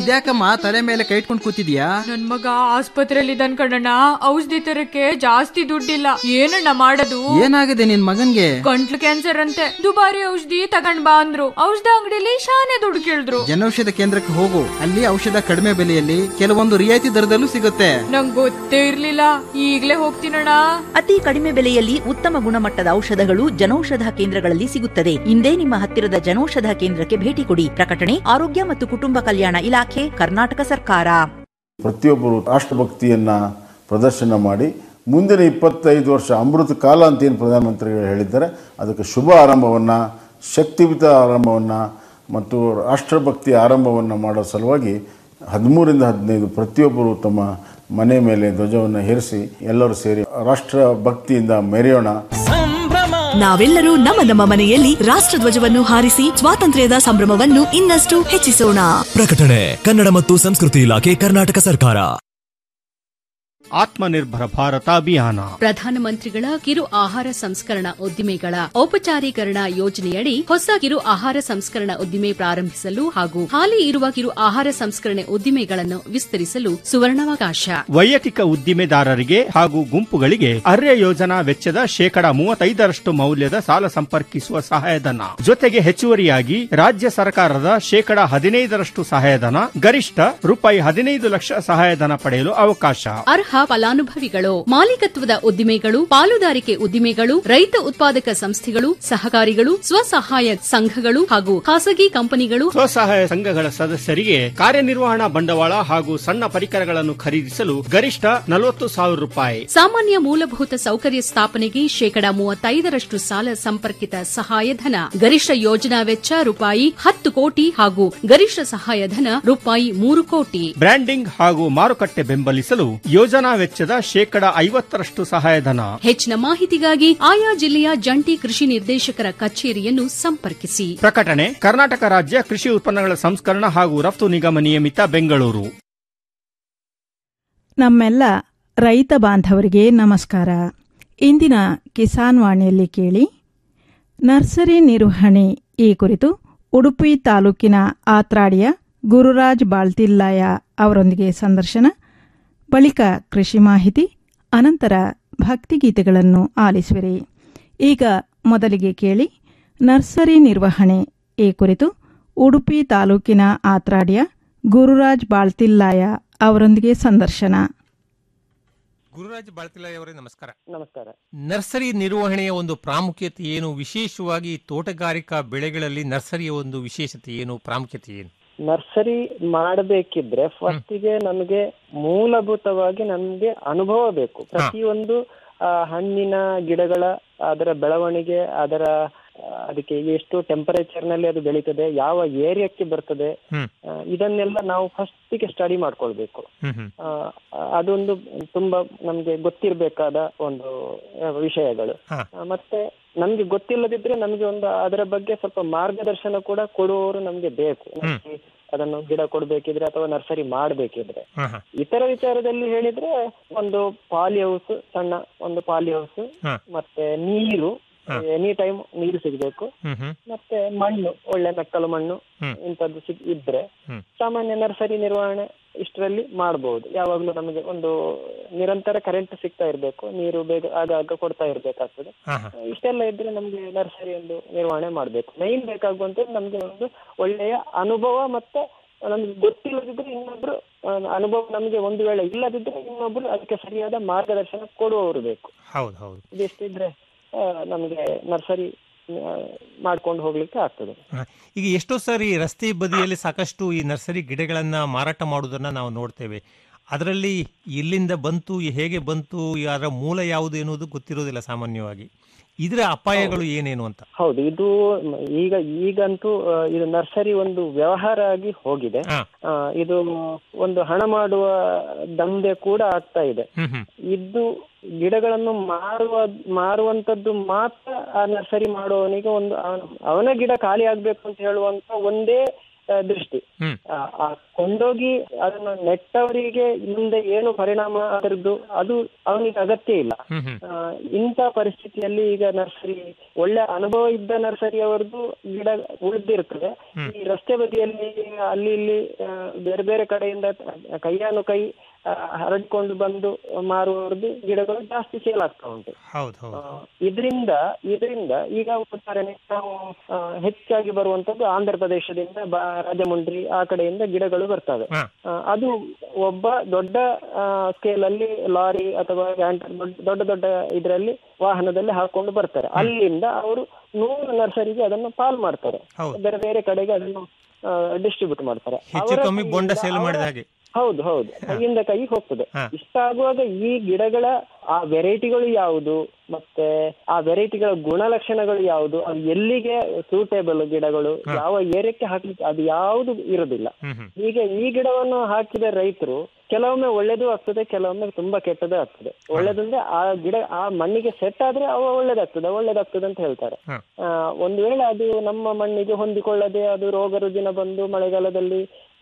ಇದ್ಯಾಕಮ್ಮ ತಲೆ ಮೇಲೆ ಕೈ ಇಟ್ಕೊಂಡು ಕೂತಿದ್ಯಾ ನನ್ ಮಗ ಆಸ್ಪತ್ರೆಯಲ್ಲಿ ಇದ್ದಾನ್ ಕಣಣ್ಣ ಔಷಧಿ ತರಕ್ಕೆ ಜಾಸ್ತಿ ದುಡ್ಡಿಲ್ಲ ಏನಣ್ಣ ಮಾಡೋದು ಏನಾಗಿದೆ ನಿನ್ ಮಗನ್ಗೆ ಗಂಟ್ಲು ಕ್ಯಾನ್ಸರ್ ಅಂತೆ ದುಬಾರಿ ಔಷಧಿ ತಗೊಂಡ್ ಬಾ ಅಂದ್ರು ಔಷಧ ಅಂಗಡಿಲಿ ಶಾನೆ ದುಡ್ಡು ಕೇಳಿದ್ರು ಜನೌಷಧ ಕೇಂದ್ರಕ್ಕೆ ಹೋಗು ಅಲ್ಲಿ ಔಷಧ ಕಡಿಮೆ ಬೆಲೆಯಲ್ಲಿ ಕೆಲವೊಂದು ರಿಯಾಯಿತಿ ದರದಲ್ಲೂ ಸಿಗುತ್ತೆ ನಂಗ್ ಗೊತ್ತೇ ಇರ್ಲಿಲ್ಲ ಈಗ್ಲೇ ಹೋಗ್ತೀನಣ್ಣ ಅತಿ ಕಡಿಮೆ ಬೆಲೆಯಲ್ಲಿ ಉತ್ತಮ ಗುಣಮಟ್ಟದ ಔಷಧಗಳು ಜನೌಷಧ ಕೇಂದ್ರಗಳಲ್ಲಿ ಸಿಗುತ್ತದೆ ಇಂದೇ ನಿಮ್ಮ ಹತ್ತಿರದ ಜನೌಷಧ ಕೇಂದ್ರಕ್ಕೆ ಭೇಟಿ ಕೊಡಿ ಪ್ರಕಟಣೆ ಆರೋಗ್ಯ ಮತ್ತು ಕುಟುಂಬ ಕಲ್ಯಾಣ ಇಲಾಖೆ ಕರ್ನಾಟಕ ಸರ್ಕಾರ ಪ್ರತಿಯೊಬ್ಬರು ರಾಷ್ಟ್ರಭಕ್ತಿಯನ್ನ ಪ್ರದರ್ಶನ ಮಾಡಿ ಮುಂದಿನ ಇಪ್ಪತ್ತೈದು ವರ್ಷ ಅಮೃತ ಕಾಲ ಅಂತ ಏನು ಪ್ರಧಾನಮಂತ್ರಿಗಳು ಹೇಳಿದ್ದಾರೆ ಅದಕ್ಕೆ ಶುಭ ಆರಂಭವನ್ನು ಶಕ್ತಿಯುತ ಆರಂಭವನ್ನು ಮತ್ತು ರಾಷ್ಟ್ರಭಕ್ತಿ ಆರಂಭವನ್ನು ಮಾಡೋ ಸಲುವಾಗಿ ಹದಿಮೂರಿಂದ ಹದಿನೈದು ಪ್ರತಿಯೊಬ್ಬರು ತಮ್ಮ ಮನೆ ಮೇಲೆ ಧ್ವಜವನ್ನು ಹೇರಿಸಿ ಎಲ್ಲರೂ ಸೇರಿ ರಾಷ್ಟ್ರ ಭಕ್ತಿಯಿಂದ ಮೆರೆಯೋಣ ನಾವೆಲ್ಲರೂ ನಮ್ಮ ನಮ್ಮ ಮನೆಯಲ್ಲಿ ರಾಷ್ಟ್ರಧ್ವಜವನ್ನು ಹಾರಿಸಿ ಸ್ವಾತಂತ್ರ್ಯದ ಸಂಭ್ರಮವನ್ನು ಇನ್ನಷ್ಟು ಹೆಚ್ಚಿಸೋಣ ಪ್ರಕಟಣೆ ಕನ್ನಡ ಮತ್ತು ಸಂಸ್ಕೃತಿ ಇಲಾಖೆ ಕರ್ನಾಟಕ ಸರ್ಕಾರ ಆತ್ಮನಿರ್ಭರ ಭಾರತ ಅಭಿಯಾನ ಪ್ರಧಾನಮಂತ್ರಿಗಳ ಕಿರು ಆಹಾರ ಸಂಸ್ಕರಣಾ ಉದ್ದಿಮೆಗಳ ಔಪಚಾರೀಕರಣ ಯೋಜನೆಯಡಿ ಹೊಸ ಕಿರು ಆಹಾರ ಸಂಸ್ಕರಣಾ ಉದ್ದಿಮೆ ಪ್ರಾರಂಭಿಸಲು ಹಾಗೂ ಹಾಲಿ ಇರುವ ಕಿರು ಆಹಾರ ಸಂಸ್ಕರಣೆ ಉದ್ದಿಮೆಗಳನ್ನು ವಿಸ್ತರಿಸಲು ಸುವರ್ಣಾವಕಾಶ ವೈಯಕ್ತಿಕ ಉದ್ದಿಮೆದಾರರಿಗೆ ಹಾಗೂ ಗುಂಪುಗಳಿಗೆ ಅರ್ಯ ಯೋಜನಾ ವೆಚ್ಚದ ಶೇಕಡಾ ಮೂವತ್ತೈದರಷ್ಟು ಮೌಲ್ಯದ ಸಾಲ ಸಂಪರ್ಕಿಸುವ ಸಹಾಯಧನ ಜೊತೆಗೆ ಹೆಚ್ಚುವರಿಯಾಗಿ ರಾಜ್ಯ ಸರ್ಕಾರದ ಶೇಕಡಾ ಹದಿನೈದರಷ್ಟು ಸಹಾಯಧನ ಗರಿಷ್ಠ ರೂಪಾಯಿ ಹದಿನೈದು ಲಕ್ಷ ಸಹಾಯಧನ ಪಡೆಯಲು ಅವಕಾಶ ಅರ್ಹ ಫಲಾನುಭವಿಗಳು ಮಾಲೀಕತ್ವದ ಉದ್ದಿಮೆಗಳು ಪಾಲುದಾರಿಕೆ ಉದ್ದಿಮೆಗಳು ರೈತ ಉತ್ಪಾದಕ ಸಂಸ್ಥೆಗಳು ಸಹಕಾರಿಗಳು ಸ್ವಸಹಾಯ ಸಂಘಗಳು ಹಾಗೂ ಖಾಸಗಿ ಕಂಪನಿಗಳು ಸ್ವಸಹಾಯ ಸಂಘಗಳ ಸದಸ್ಯರಿಗೆ ಕಾರ್ಯನಿರ್ವಹಣಾ ಬಂಡವಾಳ ಹಾಗೂ ಸಣ್ಣ ಪರಿಕರಗಳನ್ನು ಖರೀದಿಸಲು ಗರಿಷ್ಠ ನಲವತ್ತು ಸಾವಿರ ರೂಪಾಯಿ ಸಾಮಾನ್ಯ ಮೂಲಭೂತ ಸೌಕರ್ಯ ಸ್ಥಾಪನೆಗೆ ಶೇಕಡಾ ಮೂವತ್ತೈದರಷ್ಟು ಸಾಲ ಸಂಪರ್ಕಿತ ಸಹಾಯಧನ ಗರಿಷ್ಠ ಯೋಜನಾ ವೆಚ್ಚ ರೂಪಾಯಿ ಹತ್ತು ಕೋಟಿ ಹಾಗೂ ಗರಿಷ್ಠ ಸಹಾಯಧನ ರೂಪಾಯಿ ಮೂರು ಕೋಟಿ ಬ್ರ್ಯಾಂಡಿಂಗ್ ಹಾಗೂ ಮಾರುಕಟ್ಟೆ ಬೆಂಬಲಿಸಲು ಯೋಜನಾ ವೆಚ್ಚದ ಶೇಕಡಾ ಐವತ್ತರಷ್ಟು ಸಹಾಯಧನ ಹೆಚ್ಚಿನ ಮಾಹಿತಿಗಾಗಿ ಆಯಾ ಜಿಲ್ಲೆಯ ಜಂಟಿ ಕೃಷಿ ನಿರ್ದೇಶಕರ ಕಚೇರಿಯನ್ನು ಸಂಪರ್ಕಿಸಿ ಪ್ರಕಟಣೆ ಕರ್ನಾಟಕ ರಾಜ್ಯ ಕೃಷಿ ಉತ್ಪನ್ನಗಳ ಸಂಸ್ಕರಣ ಹಾಗೂ ರಫ್ತು ನಿಗಮ ನಿಯಮಿತ ಬೆಂಗಳೂರು ನಮ್ಮೆಲ್ಲ ರೈತ ಬಾಂಧವರಿಗೆ ನಮಸ್ಕಾರ ಇಂದಿನ ಕಿಸಾನ್ ವಾಣಿಯಲ್ಲಿ ಕೇಳಿ ನರ್ಸರಿ ನಿರ್ವಹಣೆ ಈ ಕುರಿತು ಉಡುಪಿ ತಾಲೂಕಿನ ಆತ್ರಾಡಿಯ ಗುರುರಾಜ್ ಬಾಳ್ತಿಲ್ಲಾಯ ಅವರೊಂದಿಗೆ ಸಂದರ್ಶನ ಬಳಿಕ ಕೃಷಿ ಮಾಹಿತಿ ಅನಂತರ ಭಕ್ತಿಗೀತೆಗಳನ್ನು ಆಲಿಸುವಿರಿ ಈಗ ಮೊದಲಿಗೆ ಕೇಳಿ ನರ್ಸರಿ ನಿರ್ವಹಣೆ ಈ ಕುರಿತು ಉಡುಪಿ ತಾಲೂಕಿನ ಆತ್ರಾಡಿಯ ಗುರುರಾಜ್ ಬಾಳ್ತಿಲ್ಲಾಯ ಅವರೊಂದಿಗೆ ಸಂದರ್ಶನ ಗುರುರಾಜ್ ಬಾಳ್ತಿಲಾಯ್ ಅವರೇ ನಮಸ್ಕಾರ ನಮಸ್ಕಾರ ನರ್ಸರಿ ನಿರ್ವಹಣೆಯ ಒಂದು ಪ್ರಾಮುಖ್ಯತೆ ಏನು ವಿಶೇಷವಾಗಿ ತೋಟಗಾರಿಕಾ ಬೆಳೆಗಳಲ್ಲಿ ನರ್ಸರಿಯ ಒಂದು ವಿಶೇಷತೆ ಏನು ಪ್ರಾಮುಖ್ಯತೆ ಏನು ನರ್ಸರಿ ಮಾಡಬೇಕಿದ್ರೆ ಫಸ್ಟಿಗೆ ನಮಗೆ ಮೂಲಭೂತವಾಗಿ ನಮ್ಗೆ ಅನುಭವ ಬೇಕು ಪ್ರತಿಯೊಂದು ಆ, ಹಣ್ಣಿನ ಗಿಡಗಳ ಅದರ ಬೆಳವಣಿಗೆ ಅದರ ಆ, ಅದಕ್ಕೆ ಎಷ್ಟು ಟೆಂಪರೇಚರ್ ನಲ್ಲಿ ಅದು ಬೆಳೀತದೆ ಯಾವ ಏರಿಯಾಕ್ಕೆ ಬರ್ತದೆ ಹ್ಮ್. ಆ, ಇದನ್ನೆಲ್ಲ ನಾವು ಫಸ್ಟಿಗೆ ಸ್ಟಡಿ ಮಾಡ್ಕೊಳ್ಬೇಕು ಹ್ಮ್ ಹ್ಮ್ ಆ, ಅದೊಂದು ತುಂಬಾ ನಮ್ಗೆ ಗೊತ್ತಿರ್ಬೇಕಾದ ಒಂದು ಆ, ವಿಷಯಗಳು ಹಾ. ಆ, ಮತ್ತೆ ನಮ್ಗೆ ಗೊತ್ತಿಲ್ಲದಿದ್ರೆ ನಮ್ಗೆ ಒಂದು ಅದರ ಬಗ್ಗೆ ಸ್ವಲ್ಪ ಮಾರ್ಗದರ್ಶನ ಕೂಡ ಕೊಡುವವರು ನಮ್ಗೆ ಬೇಕು ನಮ್ಗೆ ಅದನ್ನು ಗಿಡ ಕೊಡ್ಬೇಕಿದ್ರೆ ಅಥವಾ ನರ್ಸರಿ ಮಾಡ್ಬೇಕಿದ್ರೆ ಹಾ, ಹಾ. ಇತರ ವಿಚಾರದಲ್ಲಿ ಹೇಳಿದ್ರೆ ಒಂದು ಪಾಲಿ ಹೌಸ್ ಸಣ್ಣ ಒಂದು ಪಾಲಿ ಹೌಸ್ ಹಾ. ಮತ್ತೆ ನೀರು ಹಾ. ಎನಿ ಟೈಮ್ ನೀರು ಸಿಗ್ಬೇಕು ಹ್ಮ್ ಹ್ಮ್ ಮತ್ತೆ ಮಣ್ಣು ಒಳ್ಳೆ ಮೆಕ್ಕಲು ಮಣ್ಣು ಹ್ಮ್. ಇಂಥದ್ದು ಸಿಗ್ ಇದ್ರೆ ಹ್ಮ್. ಸಾಮಾನ್ಯ ನರ್ಸರಿ ನಿರ್ವಹಣೆ ಇಷ್ಟರಲ್ಲಿ ಮಾಡಬಹುದು ಯಾವಾಗ್ಲೂ ನಮಗೆ ಒಂದು ನಿರಂತರ ಕರೆಂಟ್ ಸಿಗ್ತಾ ಇರ್ಬೇಕು ನೀರು ಬೇಗ ಆಗಾಗ ಕೊಡ್ತಾ ಇರ್ಬೇಕಾಗ್ತದೆ ಹಾ, ಹಾ. ಇಷ್ಟೆಲ್ಲ ಇದ್ರೆ ನಮ್ಗೆ ನರ್ಸರಿ ಒಂದು ನಿರ್ವಹಣೆ ಮಾಡ್ಬೇಕು ಮೈನ್ ಬೇಕಾಗುವಂತದ್ದು ನಮ್ಗೆ ಒಂದು ಒಳ್ಳೆಯ ಅನುಭವ ಮತ್ತೆ ನಮ್ಗೆ ಗೊತ್ತಿಲ್ಲದಿದ್ರೆ ಇನ್ನೊಬ್ರು ಆ, ಅನುಭವ ನಮ್ಗೆ ಒಂದು ವೇಳೆ ಇಲ್ಲದಿದ್ರೆ ಇನ್ನೊಬ್ರು ಅದಕ್ಕೆ ಸರಿಯಾದ ಮಾರ್ಗದರ್ಶನ ಕೊಡುವವರು ಬೇಕು ಹೌದು ಹೌದು ಇದಿಷ್ಟಿದ್ರೆ ಆ, ನಮ್ಗೆ ನರ್ಸರಿ ಆ, ಮಾಡ್ಕೊಂಡು ಹೋಗ್ಲಿಕ್ಕೆ ಆಗ್ತದೆ ಹಾ. ಈಗ ಎಷ್ಟೋ ಸಾರಿ ರಸ್ತೆ ಬದಿಯಲ್ಲಿ ಸಾಕಷ್ಟು ಈ ನರ್ಸರಿ ಗಿಡಗಳನ್ನ ಮಾರಾಟ ಮಾಡುವುದನ್ನ ನಾವು ನೋಡ್ತೇವೆ ಅದರಲ್ಲಿ ಎಲ್ಲಿಂದ ಬಂತು ಹೇಗೆ ಬಂತು ಅದರ ಮೂಲ ಯಾವುದು ಎನ್ನುವುದು ಗೊತ್ತಿರೋದಿಲ್ಲ ಸಾಮಾನ್ಯವಾಗಿ ಇದರ ಅಪಾಯಗಳು ಏನೇನು ಅಂತ ಹೌದು ಇದು ಮ- ಈಗ ಈಗಂತೂ ಆ, ಇದು ನರ್ಸರಿ ಒಂದು ವ್ಯವಹಾರ ಆಗಿ ಹೋಗಿದೆ ಹಾ. ಆ, ಇದು ಒಂದು ಹಣ ಮಾಡುವ ದಂಧೆ ಕೂಡ ಆಗ್ತಾ ಇದೆ ಹ್ಮ್ ಹ್ಮ್ ಇದು ಗಿಡಗಳನ್ನು ಮಾರುವ ಮಾರುವಂತದ್ದು ಮಾತ್ರ ಆ ನರ್ಸರಿ ಮಾಡುವವನಿಗೆ ಒಂದು ಅವನ- ಅವನ ಗಿಡ ಖಾಲಿ ಆಗ್ಬೇಕು ಅಂತ ಹೇಳುವಂತ ಒಂದೇ ಆ, ದೃಷ್ಟಿ ಹ್ಮ್. ಆ, ಆ ಕೊಂಡೋಗಿ ಅದನ್ನು ನೆಟ್ಟವರಿಗೆ ಮುಂದೆ ಏನು ಪರಿಣಾಮ ಅದರದ್ದು ಅದು ಅವನಿಗೆ ಅಗತ್ಯ ಇಲ್ಲ ಹ್ಮ್ ಹ್ಮ್ ಆ, ಇಂಥ ಪರಿಸ್ಥಿತಿಯಲ್ಲಿ ಈಗ ನರ್ಸರಿ ಒಳ್ಳೆ ಅನುಭವ ಇದ್ದ ನರ್ಸರಿ ಅವರದ್ದು ಗಿಡ ಉಳಿದಿರ್ತದೆ ಈ ರಸ್ತೆ ಬದಿಯಲ್ಲಿ ಅಲ್ಲಿ ಇಲ್ಲಿ ಆ, ಬೇರೆ ಬೇರೆ ಕಡೆಯಿಂದ ಕೈಯಾನು ಕೈ ಆ, ಹರಡ್ಕೊಂಡು ಬಂದು ಮಾರುವವರದ್ದು ಗಿಡಗಳು ಜಾಸ್ತಿ ಸೇಲ್ ಆಗ್ತಾ ಉಂಟು ಹೌದು ಹೌದು ಇದರಿಂದ ಇದರಿಂದ ಈಗ ಉದಾಹರಣೆ ನಾವು ಆ, ಹೆಚ್ಚಾಗಿ ಬರುವಂತದ್ದು ಆಂಧ್ರ ಪ್ರದೇಶದಿಂದ ಬ- ರಾಜಮುಂಡ್ರಿ ಆ ಕಡೆಯಿಂದ ಗಿಡಗಳು ಬರ್ತವೆ ಹಾ. ಆ, ಅದು ಒಬ್ಬ ದೊಡ್ಡ ಸ್ಕೇಲ್ ಅಲ್ಲಿ ಲಾರಿ ಅಥವಾ ಗ್ಯಾಂಟರ್ ದೊಡ್ಡ ದೊಡ್ಡ ಇದರಲ್ಲಿ ವಾಹನದಲ್ಲಿ ಹಾಕೊಂಡು ಬರ್ತಾರೆ ಅಲ್ಲಿಂದ ಅವರು ನೂರು ನರ್ಸರಿಗೆ ಅದನ್ನು ಪಾಲ್ ಮಾಡ್ತಾರೆ ಹೌದು. ಬೇರೆ ಬೇರೆ ಕಡೆಗೆ ಅದನ್ನು ಡಿಸ್ಟ್ರಿಬ್ಯೂಟ್ ಮಾಡ್ತಾರೆ ಹೆಚ್ಚು ಅವರ ಕಮ್ಮಿ ಬೊಂಡ ಕೈಯಿಂದ ಸೇಲ್ ಅವರ- ಮಾಡಿದ ಹಾಗೆ ಹೌದು ಹೌದು ಕೈಯಿಂದ ಕೈ ಹೋಗ್ತದೆ ಹಾ. ಇಷ್ಟಾಗುವಾಗ ಈ ಗಿಡಗಳ ಆ ವೆರೈಟಿಗಳು ಯಾವುದು ಮತ್ತೆ ಆ ವೆರೈಟಿಗಳ ಗುಣಲಕ್ಷಣಗಳು ಯಾವುದು ಅದು ಎಲ್ಲಿಗೆ ಸೂಟೇಬಲ್ ಗಿಡಗಳು ಯಾವ ಏರಿಯಾಕ್ಕೆ ಹಾಕ್ಲಿಕ್ಕೆ ಅದು ಯಾವುದು ಇರೋದಿಲ್ಲ ಹ್ಮ್ ಹ್ಮ್ ಈಗ ಈ ಗಿಡವನ್ನು ಹಾಕಿದ ರೈತರು ಕೆಲವೊಮ್ಮೆ ಒಳ್ಳೇದು ಆಗ್ತದೆ ಕೆಲವೊಮ್ಮೆ ತುಂಬಾ ಕೆಟ್ಟದ್ದು ಆಗ್ತದೆ ಒಳ್ಳೇದಂದ್ರೆ ಆ ಗಿಡ ಆ ಮಣ್ಣಿಗೆ ಸೆಟ್ ಆದ್ರೆ ಅವ ಒಳ್ಳೇದಾಗ್ತದೆ ಒಳ್ಳೇದಾಗ್ತದೆ ಅಂತ ಹೇಳ್ತಾರೆ ಹ. ಆ, ಒಂದು ವೇಳೆ ಅದು ನಮ್ಮ ಮಣ್ಣಿಗೆ ಹೊಂದಿಕೊಳ್ಳದೆ ಅದು ರೋಗ ರುಜಿನ ಬಂದು ಮಳೆಗಾಲದಲ್ಲಿ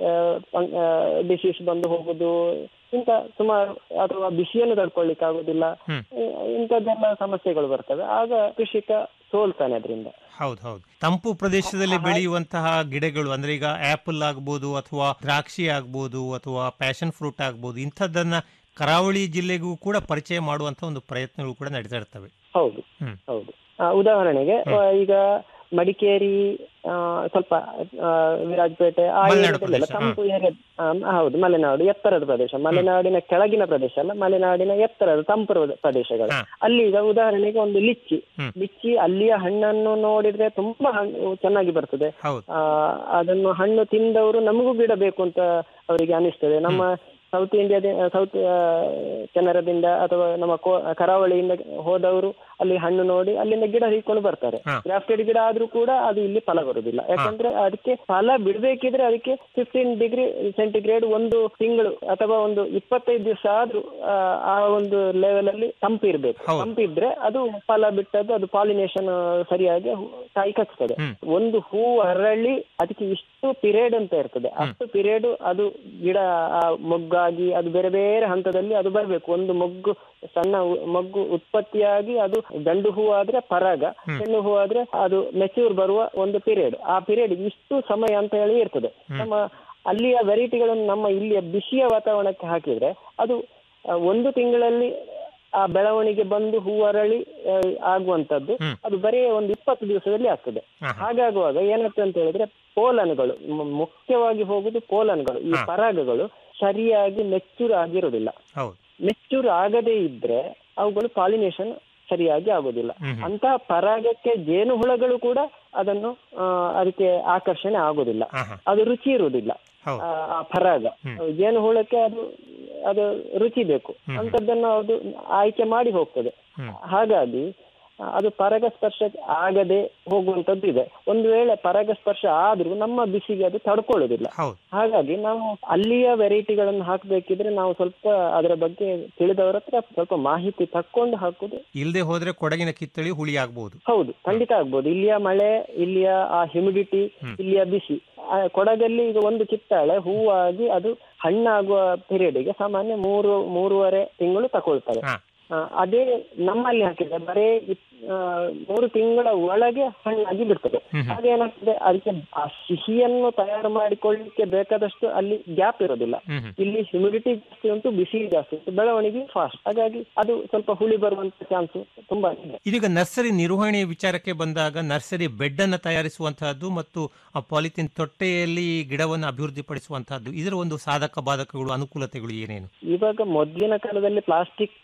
ಡಿಸೀಸ್ ಬಂದು ಹೋಗುದು ಇಂಥ ಸುಮಾರು ಅಥವಾ ಬಿಸಿಯನ್ನು ತಡ್ಕೊಳ್ಳಿಕ್ಕೆ ಆಗುದಿಲ್ಲ ಹ್ಮ್. ಇ- ಇಂಥದ್ದೆಲ್ಲ ಸಮಸ್ಯೆಗಳು ಬರ್ತವೆ ಆಗ ಕೃಷಿಕ ಸೋಲ್ತಾನೆ ಅದರಿಂದ ಹೌದು ಹೌದು ತಂಪು ಪ್ರದೇಶದಲ್ಲಿ ಬೆಳೆಯುವಂತಹ ಗಿಡಗಳು ಅಂದ್ರೆ ಈಗ ಆಪಲ್ ಆಗ್ಬೋದು ಅಥವಾ ದ್ರಾಕ್ಷಿ ಆಗ್ಬೋದು ಅಥವಾ ಪ್ಯಾಷನ್ ಫ್ರೂಟ್ ಆಗ್ಬೋದು ಇಂಥದ್ದನ್ನ ಕರಾವಳಿ ಜಿಲ್ಲೆಗೂ ಕೂಡ ಪರಿಚಯ ಮಾಡುವಂತ ಒಂದು ಪ್ರಯತ್ನಗಳು ಕೂಡ ನಡೀತಾ ಇರ್ತವೆ ಹೌದು ಹ್ಮ್. ಹೌದು ಆ, ಉದಾಹರಣೆಗೆ ಆ, ಈಗ ಮಡಿಕೇರಿ ಆ, ಸ್ವಲ್ಪ ಆ, ವಿರಾಜಪೇಟೆ ಆ ಮಲೆನಾಡು ಏರಿಯಾದಲ್ಲೆಲ್ಲ ಪ್ರದೇಶ, ತಂಪು ಏರಿಯಾ ಆ, ಹೌದು ಮಲೆನಾಡು ಎತ್ತರದ ಪ್ರದೇಶ ಮಲೆನಾಡಿನ ಕೆಳಗಿನ ಪ್ರದೇಶ ಅಲ್ಲ ಮಲೆನಾಡಿನ ಎತ್ತರದ ತಂಪು ಪ್ರ- ಪ್ರದೇಶಗಳು ಹಾ. ಅಲ್ಲಿ ಈಗ ಉದಾಹರಣೆಗೆ ಒಂದು ಲಿಚ್ಚಿ ಹ್ಮ್. ಲಿಚ್ಚಿ ಅಲ್ಲಿಯ ಹಣ್ಣನ್ನು ನೋಡಿದ್ರೆ ತುಂಬಾ ಹಣ್ಣು ಚೆನ್ನಾಗಿ ಬರ್ತದೆ ಹೌದು ಆ, ಅದನ್ನು ಹಣ್ಣು ತಿಂದವರು ನಮಗೂ ಗಿಡ ಬೇಕು ಅಂತ ಅವರಿಗೆ ಅನಿಸ್ತದೆ ನಮ್ಮ ಸೌತ್ ಇಂಡಿಯಾದ ಸೌತ್ ಕೆನರಾದಿಂದ ಅಥವಾ ನಮ್ಮ ಕೋ- ಕರಾವಳಿಯಿಂದ ಹೋದವರು ಅಲ್ಲಿ ಹಣ್ಣು ನೋಡಿ ಅಲ್ಲಿಂದ ಗಿಡ ಹಿಡ್ಕೊಂಡು ಬರ್ತಾರೆ ಹಾ. ಗ್ರಾಫ್ಟೆಡ್ ಗಿಡ ಆದ್ರೂ ಕೂಡ ಅದು ಇಲ್ಲಿ ಫಲ ಬರುದಿಲ್ಲ ಯಾಕಂದ್ರೆ ಅದಕ್ಕೆ ಫಲ ಬಿಡ್ಬೇಕಿದ್ರೆ ಅದಕ್ಕೆ ಫಿಫ್ಟೀನ್ ಡಿಗ್ರಿ ಸೆಂಟಿಗ್ರೇಡ್ ಒಂದು ತಿಂಗಳು ಅಥವಾ ಒಂದು ಇಪ್ಪತ್ತೈದು ದಿವಸ ಆದ್ರೂ ಆ, ಆ ಒಂದು ಲೆವೆಲ್ ಅಲ್ಲಿ ತಂಪು ಇರ್ಬೇಕು ಹೌದು. ತಂಪಿದ್ರೆ ಅದು ಫಲ ಬಿಟ್ಟದ್ದು ಅದು ಪಾಲಿನೇಷನ್ ಸರಿಯಾಗಿ ಹೂ- ಕಾಯಿ ಕಚ್ತದೆ ಹ್ಮ್. ಒಂದು ಹೂ ಅರಳಿ ಅದಕ್ಕೆ ಇಷ್ಟು ಪಿರಿಯಡ್ ಅಂತ ಇರ್ತದೆ ಅಷ್ಟು ಪಿರಿಯಡ್ ಅದು ಗಿಡ ಆ ಮೊಗ್ಗಾಗಿ ಅದು ಬೇರೆ ಬೇರೆ ಹಂತದಲ್ಲಿ ಅದು ಬರಬೇಕು ಒಂದು ಮೊಗ್ಗು ಸಣ್ಣ ಹೂ- ಮೊಗ್ಗು ಉತ್ಪತ್ತಿಯಾಗಿ ಅದು ಗಂಡು ಹೂ ಆದ್ರೆ ಪರಾಗ ಹೆಣ್ಣು ಹೂ ಆದ್ರೆ ಅದು ಮೆಚ್ಯೂರ್ ಬರುವ ಒಂದು ಪೀರಿಯಡ್ ಆ ಪೀರಿಯಡ್ ಇಷ್ಟು ಸಮಯ ಅಂತ ಹೇಳಿ ಇರ್ತದೆ ನಮ್ಮ ಅಲ್ಲಿಯ ವೆರೈಟಿಗಳನ್ನು ನಮ್ಮ ಇಲ್ಲಿಯ ಬಿಸಿಯ ವಾತಾವರಣಕ್ಕೆ ಹಾಕಿದ್ರೆ ಅದು ಆ, ಒಂದು ತಿಂಗಳಲ್ಲಿ ಆ ಬೆಳವಣಿಗೆ ಬಂದು ಹೂ ಅರಳಿ ಆ, ಆಗುವಂತದ್ದು ಹ್ಮ್. ಅದು ಬರೀ ಒಂದು ಇಪ್ಪತ್ತು ದಿವಸದಲ್ಲಿ ಆಗ್ತದೆ ಆಹಾ. ಹಾಗಾಗುವಾಗ ಏನಾಗ್ತದೆ ಅಂತ ಹೇಳಿದ್ರೆ ಪೋಲನ್ಗಳು ಮ- ಮುಖ್ಯವಾಗಿ ಹೋಗುದು ಪೋಲನ್ಗಳು ಈ ಹಾ. ಪರಾಗಗಳು ಸರಿಯಾಗಿ ಮೆಚ್ಚೂರ್ ಆಗಿರುವುದಿಲ್ಲ ಹೌದು ಮೆಚ್ಚೂರ್ ಆಗದೇ ಇದ್ರೆ ಅವುಗಳು ಪಾಲಿನೇಷನ್ ಸರಿಯಾಗಿ ಆಗೋದಿಲ್ಲ ಹ್ಮ್ ಹ್ಮ್. ಅಂತ ಪರಾಗಕ್ಕೆ ಜೇನುಹುಳಗಳು ಕೂಡ ಅದನ್ನು ಆ, ಅದಕ್ಕೆ ಆಕರ್ಷಣೆ ಆಗೋದಿಲ್ಲ ಆಹಾ. ಅದು ರುಚಿ ಇರುವುದಿಲ್ಲ ಹೌದು ಆ ಆ ಪರಾಗ ಹ್ಮ್. ಜೇನುಹುಳಕ್ಕೆ ಅದು ಅದು ರುಚಿ ಬೇಕು ಹ್ಮ್. ಅಂತದ್ದನ್ನು ಅದು ಆಯ್ಕೆ ಮಾಡಿ ಹೋಗ್ತದೆ ಹ್ಮ್. ಹಾಗಾಗಿ ಆ, ಅದು ಪರಾಗಸ್ಪರ್ಶ ಆಗದೆ ಹೋಗುವಂತದ್ದು ಇದೆ ಒಂದು ವೇಳೆ ಪರಾಗಸ್ಪರ್ಶ ಆದ್ರೂ ನಮ್ಮ ಬಿಸಿಗೆ ಅದು ತಡ್ಕೊಳ್ಳೋದಿಲ್ಲ ಹೌದು ಹಾಗಾಗಿ ನಾವು ಅಲ್ಲಿಯ ವೆರೈಟಿಗಳನ್ನು ಹಾಕ್ಬೇಕಿದ್ರೆ ನಾವು ಸ್ವಲ್ಪ ಅದರ ಬಗ್ಗೆ ತಿಳಿದವರ ಹತ್ರ ಸ್ವಲ್ಪ ಮಾಹಿತಿ ತಕ್ಕೊಂಡು ಹಾಕುದು ಇಲ್ಲದೆ ಹೋದ್ರೆ ಕೊಡಗಿನ ಕಿತ್ತಳಿ ಹುಳಿ ಆಗ್ಬಹುದು ಹೌದು ಖಂಡಿತ ಆಗ್ಬೋದು ಇಲ್ಲಿಯ ಮಳೆ ಇಲ್ಲಿಯ ಆ ಹ್ಯುಮಿಡಿಟಿ ಇಲ್ಲಿಯ ಬಿಸಿ ಆ ಕೊಡಗಲ್ಲಿ ಈಗ ಒಂದು ಕಿತ್ತಾಳೆ ಹೂವಾಗಿ ಅದು ಹಣ್ಣಾಗುವ ಪೀರಿಯಡ್ಗೆ ಸಾಮಾನ್ಯ ಮೂರು ಮೂರುವರೆ ತಿಂಗಳು ತಗೊಳ್ತವೆ ಹಾ. ಆ, ಅದೇ ನಮ್ಮಲ್ಲಿ ಹಾಕಿದ್ರೆ ಬರೇ ಇಪ್- ಆ, ಮೂರು ತಿಂಗಳ ಒಳಗೆ ಹಣ್ಣಾಗಿ ಬಿಡ್ತದೆ ಹಾಗೇನಾಗ್ತದೆ ಅದಕ್ಕೆ ಆ ಸಿಹಿಯನ್ನು ತಯಾರು ಮಾಡಿಕೊಳ್ಳಿಕ್ಕೆ ಬೇಕಾದಷ್ಟು ಅಲ್ಲಿ ಗ್ಯಾಪ್ ಇರೋದಿಲ್ಲ ಹ್ಮ್ ಹ್ಮ್. ಇಲ್ಲಿ ಹ್ಯುಮಿಡಿಟಿ ಜಾಸ್ತಿ ಉಂಟು ಬಿಸಿ ಜಾಸ್ತಿ ಉಂಟು ಬೆಳವಣಿಗೆ ಫಾಸ್ಟ್ ಹಾಗಾಗಿ ಅದು ಸ್ವಲ್ಪ ಹುಳಿ ಬರುವಂತ ಚಾನ್ಸ್ ತುಂಬಾ ಇದೆ ಇದೀಗ ನರ್ಸರಿ ನಿರ್ವಹಣೆಯ ವಿಚಾರಕ್ಕೆ ಬಂದಾಗ ನರ್ಸರಿ ಬೆಡ್ ಅನ್ನು ತಯಾರಿಸುವಂತಹದ್ದು ಮತ್ತು ಆ ಪಾಲಿಥಿನ್ ತೊಟ್ಟೆಯಲ್ಲಿ ಗಿಡವನ್ನು ಅಭಿವೃದ್ಧಿಪಡಿಸುವಂತಹದ್ದು ಇದರ ಒಂದು ಸಾಧಕ ಬಾಧಕಗಳು ಅನುಕೂಲತೆಗಳು ಏನೇನು ಇವಾಗ ಮೊದಲಿನ ಕಾಲದಲ್ಲಿ ಪ್ಲಾಸ್ಟಿಕ್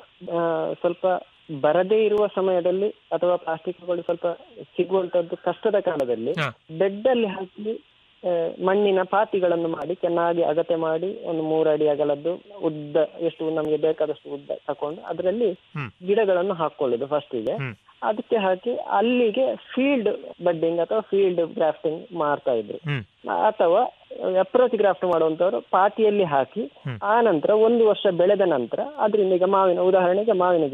ಸ್ವಲ್ಪ ಬರದೇ ಇರುವ ಸಮಯದಲ್ಲಿ ಅಥವಾ ಪ್ಲಾಸ್ಟಿಕ್ಗಳು ಸ್ವಲ್ಪ ಸಿಗುವಂತದ್ದು ಕಷ್ಟದ ಕಾಲದಲ್ಲಿ ಹಾ. ಬೆಡ್ ಅಲ್ಲಿ ಹಾಕಿ ಆ, ಮಣ್ಣಿನ ಪಾತಿಗಳನ್ನು ಮಾಡಿ ಚೆನ್ನಾಗಿ ಅಗತೆ ಮಾಡಿ ಒಂದು ಮೂರಡಿ ಅಗಲದ್ದು ಉದ್ದ ಎಷ್ಟು ನಮಗೆ ಬೇಕಾದಷ್ಟು ಉದ್ದ ತಕೊಂಡು ಅದರಲ್ಲಿ ಹ್ಮ್. ಗಿಡಗಳನ್ನು ಹಾಕೊಳ್ಳುದು ಫಸ್ಟಿಗೆ ಹ್ಮ್. ಅದಕ್ಕೆ ಹಾಕಿ ಅಲ್ಲಿಗೆ ಫೀಲ್ಡ್ ಬಡ್ಡಿಂಗ್ ಅಥವಾ ಫೀಲ್ಡ್ ಗ್ರಾಫ್ಟಿಂಗ್ ಮಾಡ್ತಾ ಇದ್ರು ಹ್ಮ್ ಅಥವಾ ಅಪ್ರೋಚ್ ಗ್ರಾಫ್ಟ್ ಮಾಡುವಂತವರು ಪಾತಿಯಲ್ಲಿ ಹಾಕಿ ಹ್ಮ್. ಆ ನಂತರ ಒಂದು ವರ್ಷ ಬೆಳೆದ ನಂತರ ಅದರಿಂದ ಈಗ ಮಾವಿನ ಉದಾಹರಣೆಗೆ ಮಾವಿನ ಗಿಡ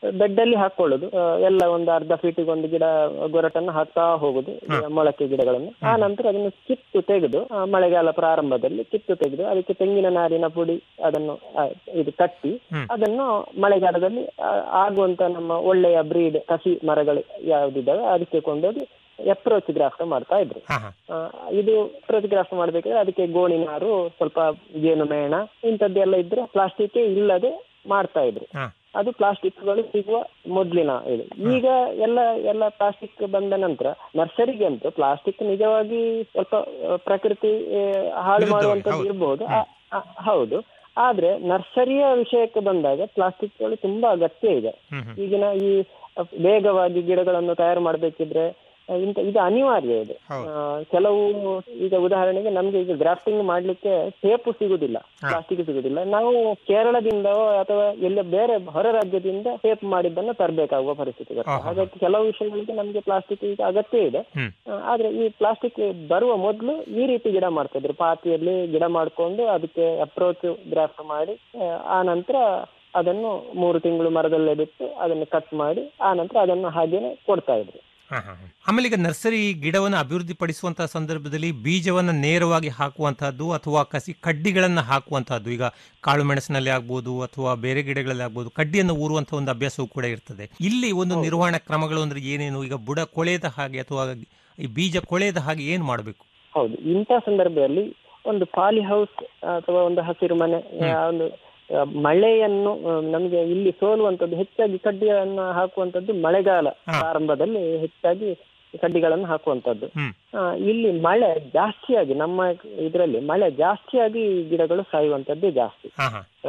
ಬೆಡ್ ಅಲ್ಲಿ ಹಾಕೊಳ್ಳೋದು ಆ, ಎಲ್ಲ ಒಂದು ಅರ್ಧ ಫೀಟಿಗೆ ಒಂದು ಗಿಡ ಗೊರಟನ್ನು ಹಾಕ್ತಾ ಹೋಗುದು ಮೊಳಕೆ ಗಿಡಗಳನ್ನು ಆ ನಂತರ ಅದನ್ನು ಕಿತ್ತು ತೆಗೆದು ಆ, ಮಳೆಗಾಲ ಪ್ರಾರಂಭದಲ್ಲಿ ಕಿತ್ತು ತೆಗೆದು ಅದಕ್ಕೆ ತೆಂಗಿನ ನಾರಿನ ಪುಡಿ ಅದನ್ನು ಆ, ಇದು ಕಟ್ಟಿ ಅದನ್ನು ಮಳೆಗಾಲದಲ್ಲಿ ಆ, ಆಗುವಂತ ನಮ್ಮ ಒಳ್ಳೆಯ ಬ್ರೀಡ್ ಕಸಿ ಮರಗಳು ಯಾವ್ದಿದ್ದಾವೆ ಅದಕ್ಕೆ ಕೊಂಡೋಗಿ ಅಪ್ರೋಚ್ ಗ್ರಾಫ್ಟ್ ಮಾಡ್ತಾ ಇದ್ರು ಆ, ಇದು ಅಪ್ರೋಚ್ ಗ್ರಾಫ್ಟ್ ಮಾಡ್ಬೇಕಾದ್ರೆ ಅದಕ್ಕೆ ಗೋಣಿನಾರು ಸ್ವಲ್ಪ ಜೇನುಮೇಣ ಇಂಥದ್ದೆಲ್ಲ ಇದ್ರೆ ಪ್ಲಾಸ್ಟಿಕ್ ಇಲ್ಲದೆ ಮಾಡ್ತಾ ಇದ್ರು ಅದು ಪ್ಲಾಸ್ಟಿಕ್ಗಳು ಸಿಗುವ ಮೊದ್ಲಿನ ಇದು ಈಗ ಎಲ್ಲ ಎಲ್ಲ ಪ್ಲಾಸ್ಟಿಕ್ ಬಂದ ನಂತರ ನರ್ಸರಿಗೆ ಅಂತೂ ಪ್ಲಾಸ್ಟಿಕ್ ನಿಜವಾಗಿ ಸ್ವಲ್ಪ ಆ, ಪ್ರಕೃತಿ ಆ, ಹಾಳು ಮಾಡುವಂತದ್ದು ಇರಬಹುದು ಹೌದು ಆದ್ರೆ ನರ್ಸರಿಯ ವಿಷಯಕ್ಕೆ ಬಂದಾಗ ಪ್ಲಾಸ್ಟಿಕ್ಗಳು ತುಂಬಾ ಅಗತ್ಯ ಇದೆ ಈಗಿನ ಈ ವೇಗವಾಗಿ ಗಿಡಗಳನ್ನು ತಯಾರು ಮಾಡಬೇಕಿದ್ರೆ ಇಂತ ಇದು ಅನಿವಾರ್ಯ ಇದೆ ಆ, ಕೆಲವು ಈಗ ಉದಾಹರಣೆಗೆ ನಮ್ಗೆ ಈಗ ಗ್ರಾಫ್ಟಿಂಗ್ ಮಾಡ್ಲಿಕ್ಕೆ ಟೇಪು ಸಿಗುದಿಲ್ಲ ಪ್ಲಾಸ್ಟಿಕ್ ಸಿಗುದಿಲ್ಲ ನಾವು ಕೇರಳದಿಂದವೋ ಅಥವಾ ಎಲ್ಲ ಬೇರೆ ಹೊರ ರಾಜ್ಯದಿಂದ ಟೇಪ್ ಮಾಡಿದ್ದನ್ನ ತರಬೇಕಾಗುವ ಪರಿಸ್ಥಿತಿ ಬರ್ತದೆ ಹಾಗಾಗಿ ಕೆಲವು ವಿಷಯಗಳಿಗೆ ನಮ್ಗೆ ಪ್ಲಾಸ್ಟಿಕ್ ಈಗ ಅಗತ್ಯ ಇದೆ ಆ, ಆದ್ರೆ ಈ ಪ್ಲಾಸ್ಟಿಕ್ ಬರುವ ಮೊದಲು ಈ ರೀತಿ ಗಿಡ ಮಾಡ್ತಾ ಇದ್ರು ಪಾತಿಯಲ್ಲಿ ಗಿಡ ಮಾಡ್ಕೊಂಡು ಅದಕ್ಕೆ ಅಪ್ರೋಚ್ ಗ್ರಾಫ್ಟ್ ಮಾಡಿ ಆ, ಆ ನಂತರ ಅದನ್ನು ಮೂರು ತಿಂಗಳು ಮರದಲ್ಲೇ ಬಿಟ್ಟು ಅದನ್ನು ಕಟ್ ಮಾಡಿ ಆ ನಂತರ ಅದನ್ನು ಹಾಗೇನೆ ಕೊಡ್ತಾ ಇದ್ರು ಹ, ಹ, ಹ. ಆಮೇಲೆ ಈಗ ನರ್ಸರಿ ಗಿಡವನ್ನು ಅಭಿವೃದ್ಧಿ ಪಡಿಸುವಂತಹ ಸಂದರ್ಭದಲ್ಲಿ ಬೀಜವನ್ನು ನೇರವಾಗಿ ಹಾಕುವಂತಹದ್ದು ಅಥವಾ ಕಸಿ ಕಡ್ಡಿಗಳನ್ನು ಹಾಕುವಂತಹದ್ದು ಈಗ ಕಾಳು ಮೆಣಸಿನಲ್ಲಿ ಆಗ್ಬೋದು ಅಥವಾ ಬೇರೆ ಗಿಡಗಳಲ್ಲಿ ಆಗ್ಬೋದು ಕಡ್ಡಿಯನ್ನು ಊರುವಂತಹ ಒಂದು ಅಭ್ಯಾಸವೂ ಕೂಡ ಇರ್ತದೆ ಇಲ್ಲಿ ಒಂದು ನಿರ್ವಹಣಾ ಕ್ರಮಗಳು ಅಂದ್ರೆ ಏನೇನು ಈಗ ಬುಡ ಕೊಳೆಯದ ಹಾಗೆ ಅಥವಾ ಈ ಬೀಜ ಕೊಳೆಯದ ಹಾಗೆ ಏನು ಮಾಡಬೇಕು ಹೌದು ಇಂಥ ಸಂದರ್ಭದಲ್ಲಿ ಒಂದು ಪಾಲಿ ಹೌಸ್ ಅಥವಾ ಒಂದು ಹಸಿರು ಮನೆ ಆ, ಒಂದು ಆ, ಮಳೆಯನ್ನು ಆ, ನಮ್ಗೆ ಇಲ್ಲಿ ಸೋಲುವಂತದ್ದು ಹೆಚ್ಚಾಗಿ ಕಡ್ಡಿಯನ್ನು ಹಾಕುವಂತದ್ದು ಮಳೆಗಾಲ ಪ್ರಾರಂಭದಲ್ಲಿ ಹೆಚ್ಚಾಗಿ ಕಡ್ಡಿಗಳನ್ನು ಹಾಕುವಂತದ್ದು ಆ, ಇಲ್ಲಿ ಮಳೆ ಜಾಸ್ತಿಯಾಗಿ ನಮ್ಮ ಇದರಲ್ಲಿ ಮಳೆ ಜಾಸ್ತಿಯಾಗಿ ಗಿಡಗಳು ಸಾಯುವಂತದ್ದು ಜಾಸ್ತಿ ಹ, ಹ. ಆ,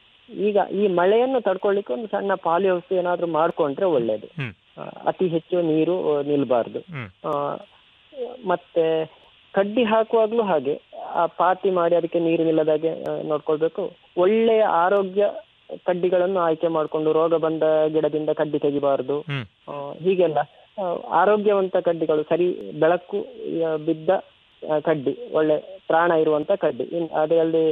ಈಗ ಈ ಮಳೆಯನ್ನು ತಡ್ಕೊಳ್ಳಿಕ್ಕೆ ಒಂದು ಸಣ್ಣ ಪಾಲಿ ಹೌಸ್ ಏನಾದ್ರೂ ಮಾಡ್ಕೊಂಡ್ರೆ ಒಳ್ಳೇದು ಹ್ಮ್. ಆ, ಅತಿ ಹೆಚ್ಚು ನೀರು ಆ, ನಿಲ್ಬಾರ್ದು ಹ್ಮ್. ಆ, ಮತ್ತೆ ಕಡ್ಡಿ ಹಾಕುವಾಗ್ಲೂ ಹಾಗೆ ಆ ಪಾತಿ ಮಾಡಿ ಅದಕ್ಕೆ ನೀರು ನಿಲ್ಲದಾಗೆ ಆ, ನೋಡ್ಕೊಳ್ಬೇಕು ಒಳ್ಳೆಯ ಆರೋಗ್ಯ ಕಡ್ಡಿಗಳನ್ನು ಆಯ್ಕೆ ಮಾಡಿಕೊಂಡು ರೋಗ ಬಂದ ಗಿಡದಿಂದ ಕಡ್ಡಿ ತೆಗಿಬಾರದು ಹ್ಮ್. ಆ, ಹೀಗೆಲ್ಲ ಆ, ಆರೋಗ್ಯವಂತ ಕಡ್ಡಿಗಳು ಸರಿ ಬೆಳಕು ಆ, ಬಿದ್ದ ಆ, ಕಡ್ಡಿ ಒಳ್ಳೆ ಪ್ರಾಣ ಇರುವಂತ ಕಡ್ಡಿ ಇನ್ ಅದೇ ಅಲ್ಲದೆ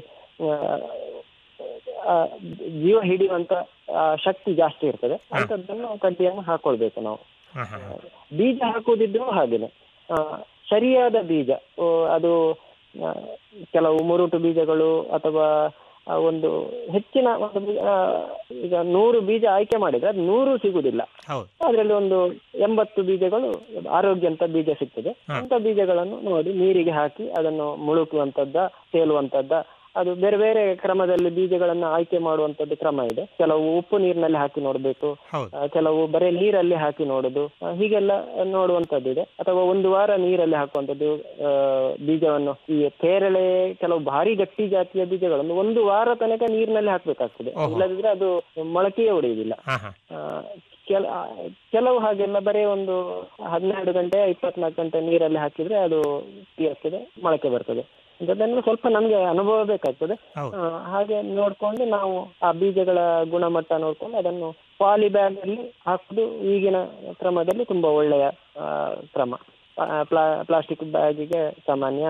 ಜೀವ ಹಿಡಿಯುವಂತ ಆ, ಶಕ್ತಿ ಜಾಸ್ತಿ ಇರ್ತದೆ ಅಂತದ್ದನ್ನು ಕಡ್ಡಿಯನ್ನು ಹಾಕೊಳ್ಬೇಕು ನಾವು ಹ, ಹ, ಹ. ಬೀಜ ಹಾಕುವುದಿದ್ರು ಹಾಗೇನೆ ಆ, ಸರಿಯಾದ ಬೀಜ ಓ, ಅದು ಆ, ಕೆಲವು ಮುರುಟು ಬೀಜಗಳು ಅಥವಾ ಆ, ಒಂದು ಹೆಚ್ಚಿನ ಒಂದು ಬೀಜ, ಆ, ಈಗ ನೂರು ಬೀಜ ಆಯ್ಕೆ ಮಾಡಿದ್ರೆ ಅದು ನೂರು ಸಿಗುದಿಲ್ಲ ಹೌದು ಅದರಲ್ಲಿ ಒಂದು ಎಂಬತ್ತು ಬೀಜಗಳು ಆರೋಗ್ಯ ಅಂತ ಬೀಜ ಸಿಗ್ತದೆ ಅಂತ ಬೀಜಗಳನ್ನು ನೋಡಿ ನೀರಿಗೆ ಹಾಕಿ ಅದನ್ನು ಮುಳುಕುವಂತದ್ದ ತೇಲುವಂತದ್ದ ಅದು ಬೇರೆ ಬೇರೆ ಕ್ರಮದಲ್ಲಿ ಬೀಜಗಳನ್ನ ಆಯ್ಕೆ ಮಾಡುವಂತದ್ದು ಕ್ರಮ ಇದೆ ಕೆಲವು ಉಪ್ಪು ನೀರಿನಲ್ಲಿ ಹಾಕಿ ನೋಡ್ಬೇಕು ಹೌದು ಆ, ಕೆಲವು ಬರೀ ನೀರಲ್ಲಿ ಹಾಕಿ ನೋಡುದು ಆ, ಹೀಗೆಲ್ಲ ನೋಡುವಂತದ್ದು ಇದೆ ಅಥವಾ ಒಂದು ವಾರ ನೀರಲ್ಲಿ ಹಾಕುವಂತದ್ದು ಆ, ಬೀಜವನ್ನು ಈ ಪೇರಳೆ ಕೆಲವು ಭಾರಿ ಗಟ್ಟಿ ಜಾತಿಯ ಬೀಜಗಳನ್ನು ಒಂದು ವಾರ ತನಕ ನೀರಿನಲ್ಲಿ ಹಾಕ್ಬೇಕಾಗ್ತದೆ ಓಹೋ. ಇಲ್ಲದಿದ್ರೆ ಅದು ಮೊಳಕೆಯೇ ಹೊಡೆಯುವುದಿಲ್ಲ ಹ, ಹ. ಆ, ಕೆಲ ಆ, ಕೆಲವು ಹಾಗೆಲ್ಲ ಬರೀ ಒಂದು ಹನ್ನೆರಡು ಗಂಟೆ ಇಪ್ಪತ್ನಾಲ್ಕು ಗಂಟೆ ನೀರಲ್ಲಿ ಹಾಕಿದ್ರೆ ಅದು ಆಗ್ತದೆ ಮೊಳಕೆ ಬರ್ತದೆ ಇದನ್ನು ಸ್ವಲ್ಪ ನಮ್ಗೆ ಅನುಭವ ಬೇಕಾಗ್ತದೆ ಹೌದು. ಆ, ಹಾಗೆ ನೋಡ್ಕೊಂಡು ನಾವು ಆ ಬೀಜಗಳ ಗುಣಮಟ್ಟ ನೋಡ್ಕೊಂಡು ಅದನ್ನು ಪಾಲಿ ಬ್ಯಾಗ್ ಅಲ್ಲಿ ಹಾಕುದು ಈಗಿನ ಕ್ರಮದಲ್ಲಿ ತುಂಬಾ ಒಳ್ಳೆಯ ಆ, ಕ್ರಮ ಪ್ಲಾಸ್ಟಿಕ್ ಬ್ಯಾಗಿಗೆ ಸಾಮಾನ್ಯ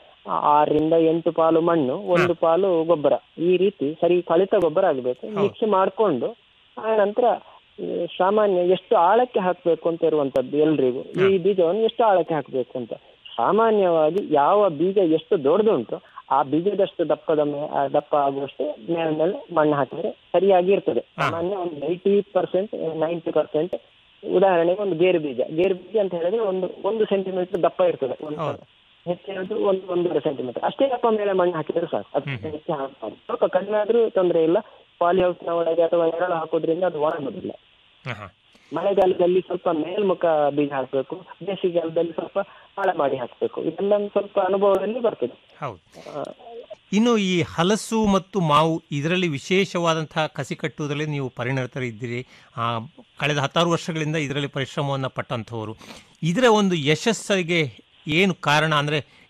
ಆರರಿಂದ ಎಂಟು ಪಾಲು ಮಣ್ಣು ಒಂದು ಪಾಲು ಗೊಬ್ಬರ ಈ ರೀತಿ ಸರಿ ಕಳಿತ ಗೊಬ್ಬರ ಆಗಬೇಕು ಮಿಕ್ಸ್ ಮಾಡಿಕೊಂಡು ಆ ನಂತರ ಈ ಸಾಮಾನ್ಯ ಎಷ್ಟು ಆಳಕ್ಕೆ ಹಾಕ್ಬೇಕು ಅಂತ ಇರುವಂತದ್ದು ಎಲ್ರಿಗೂ ಈ ಬೀಜವನ್ನು ಎಷ್ಟು ಆಳಕ್ಕೆ ಹಾಕ್ಬೇಕು ಅಂತ ಸಾಮಾನ್ಯವಾಗಿ ಯಾವ ಬೀಜ ಎಷ್ಟು ದೊಡ್ಡದುಂಟು ಆ ಬೀಜದಷ್ಟು ದಪ್ಪದ ಮೇ- ಆ ದಪ್ಪ ಆಗುವಷ್ಟು ಮೇಲೆ ಮೇಲೆ ಮಣ್ಣು ಹಾಕಿದ್ರೆ ಸರಿಯಾಗಿ ಇರ್ತದೆ ಸಾಮಾನ್ಯ ಒಂದು ಏಯ್ಟಿ ಪರ್ಸೆಂಟ್ ನೈಂಟಿ ಪರ್ಸೆಂಟ್ ಉದಾಹರಣೆಗೆ ಒಂದು ಗೇರು ಬೀಜ ಗೇರು ಬೀಜ ಅಂತ ಹೇಳಿದ್ರೆ ಒಂದು ಒಂದು ಸೆಂಟಿಮೀಟರ್ ದಪ್ಪ ಇರ್ತದೆ ಒಂದು ಹೆಚ್ಚಿನದು ಒಂದು ಒಂದೂವರೆ ಸೆಂಟಿಮೀಟರ್ ಅಷ್ಟೇ ದಪ್ಪ ಮೇಲೆ ಮಣ್ಣು ಹಾಕಿದ್ರೆ ಸಾಕು ಅದಕ್ಕೆ ಹೆಚ್ಚು ಹಾಕ್ಬಾರ್ದು ಸ್ವಲ್ಪ ಕಡಿಮೆ ಆದ್ರೂ ತೊಂದರೆ ಇಲ್ಲ ಪಾಲಿ ಹೌಸ್ನ ಒಳಗೆ ಅಥವಾ ನೆರಳು ಹಾಕೋದ್ರಿಂದ ಅದು ಒಣಗೋದಿಲ್ಲ ಹ, ಹ. ಮಳೆಗಾಲದಲ್ಲಿ ಸ್ವಲ್ಪ ಮೇಲ್ಮುಖ ಬೀಜ ಹಾಕ್ಬೇಕು ಬೇಸಿಗೆಗಾಲದಲ್ಲಿ ಸ್ವಲ್ಪ ಆಳ ಮಾಡಿ ಹಾಕ್ಬೇಕು ಇದೆಲ್ಲ ಒಂದು ಸ್ವಲ್ಪ ಅನುಭವದಲ್ಲಿ ಬರ್ತದೆ ಹೌದು ಆ, ಇನ್ನು ಈ ಹಲಸು ಮತ್ತು ಮಾವು ಇದರಲ್ಲಿ ವಿಶೇಷವಾದಂತಹ ಕಸಿ ಕಟ್ಟುವುದರಲ್ಲಿ ನೀವು ಪರಿಣತರಿದ್ದೀರಿ ಆ, ಕಳೆದ ಹತ್ತಾರು ವರ್ಷಗಳಿಂದ ಇದರಲ್ಲಿ ಪರಿಶ್ರಮವನ್ನು ಪಟ್ಟಂಥವರು ಇದರ ಒಂದು ಯಶಸ್ಸಿಗೆ ಏನು ಕಾರಣ ಅಂದರೆ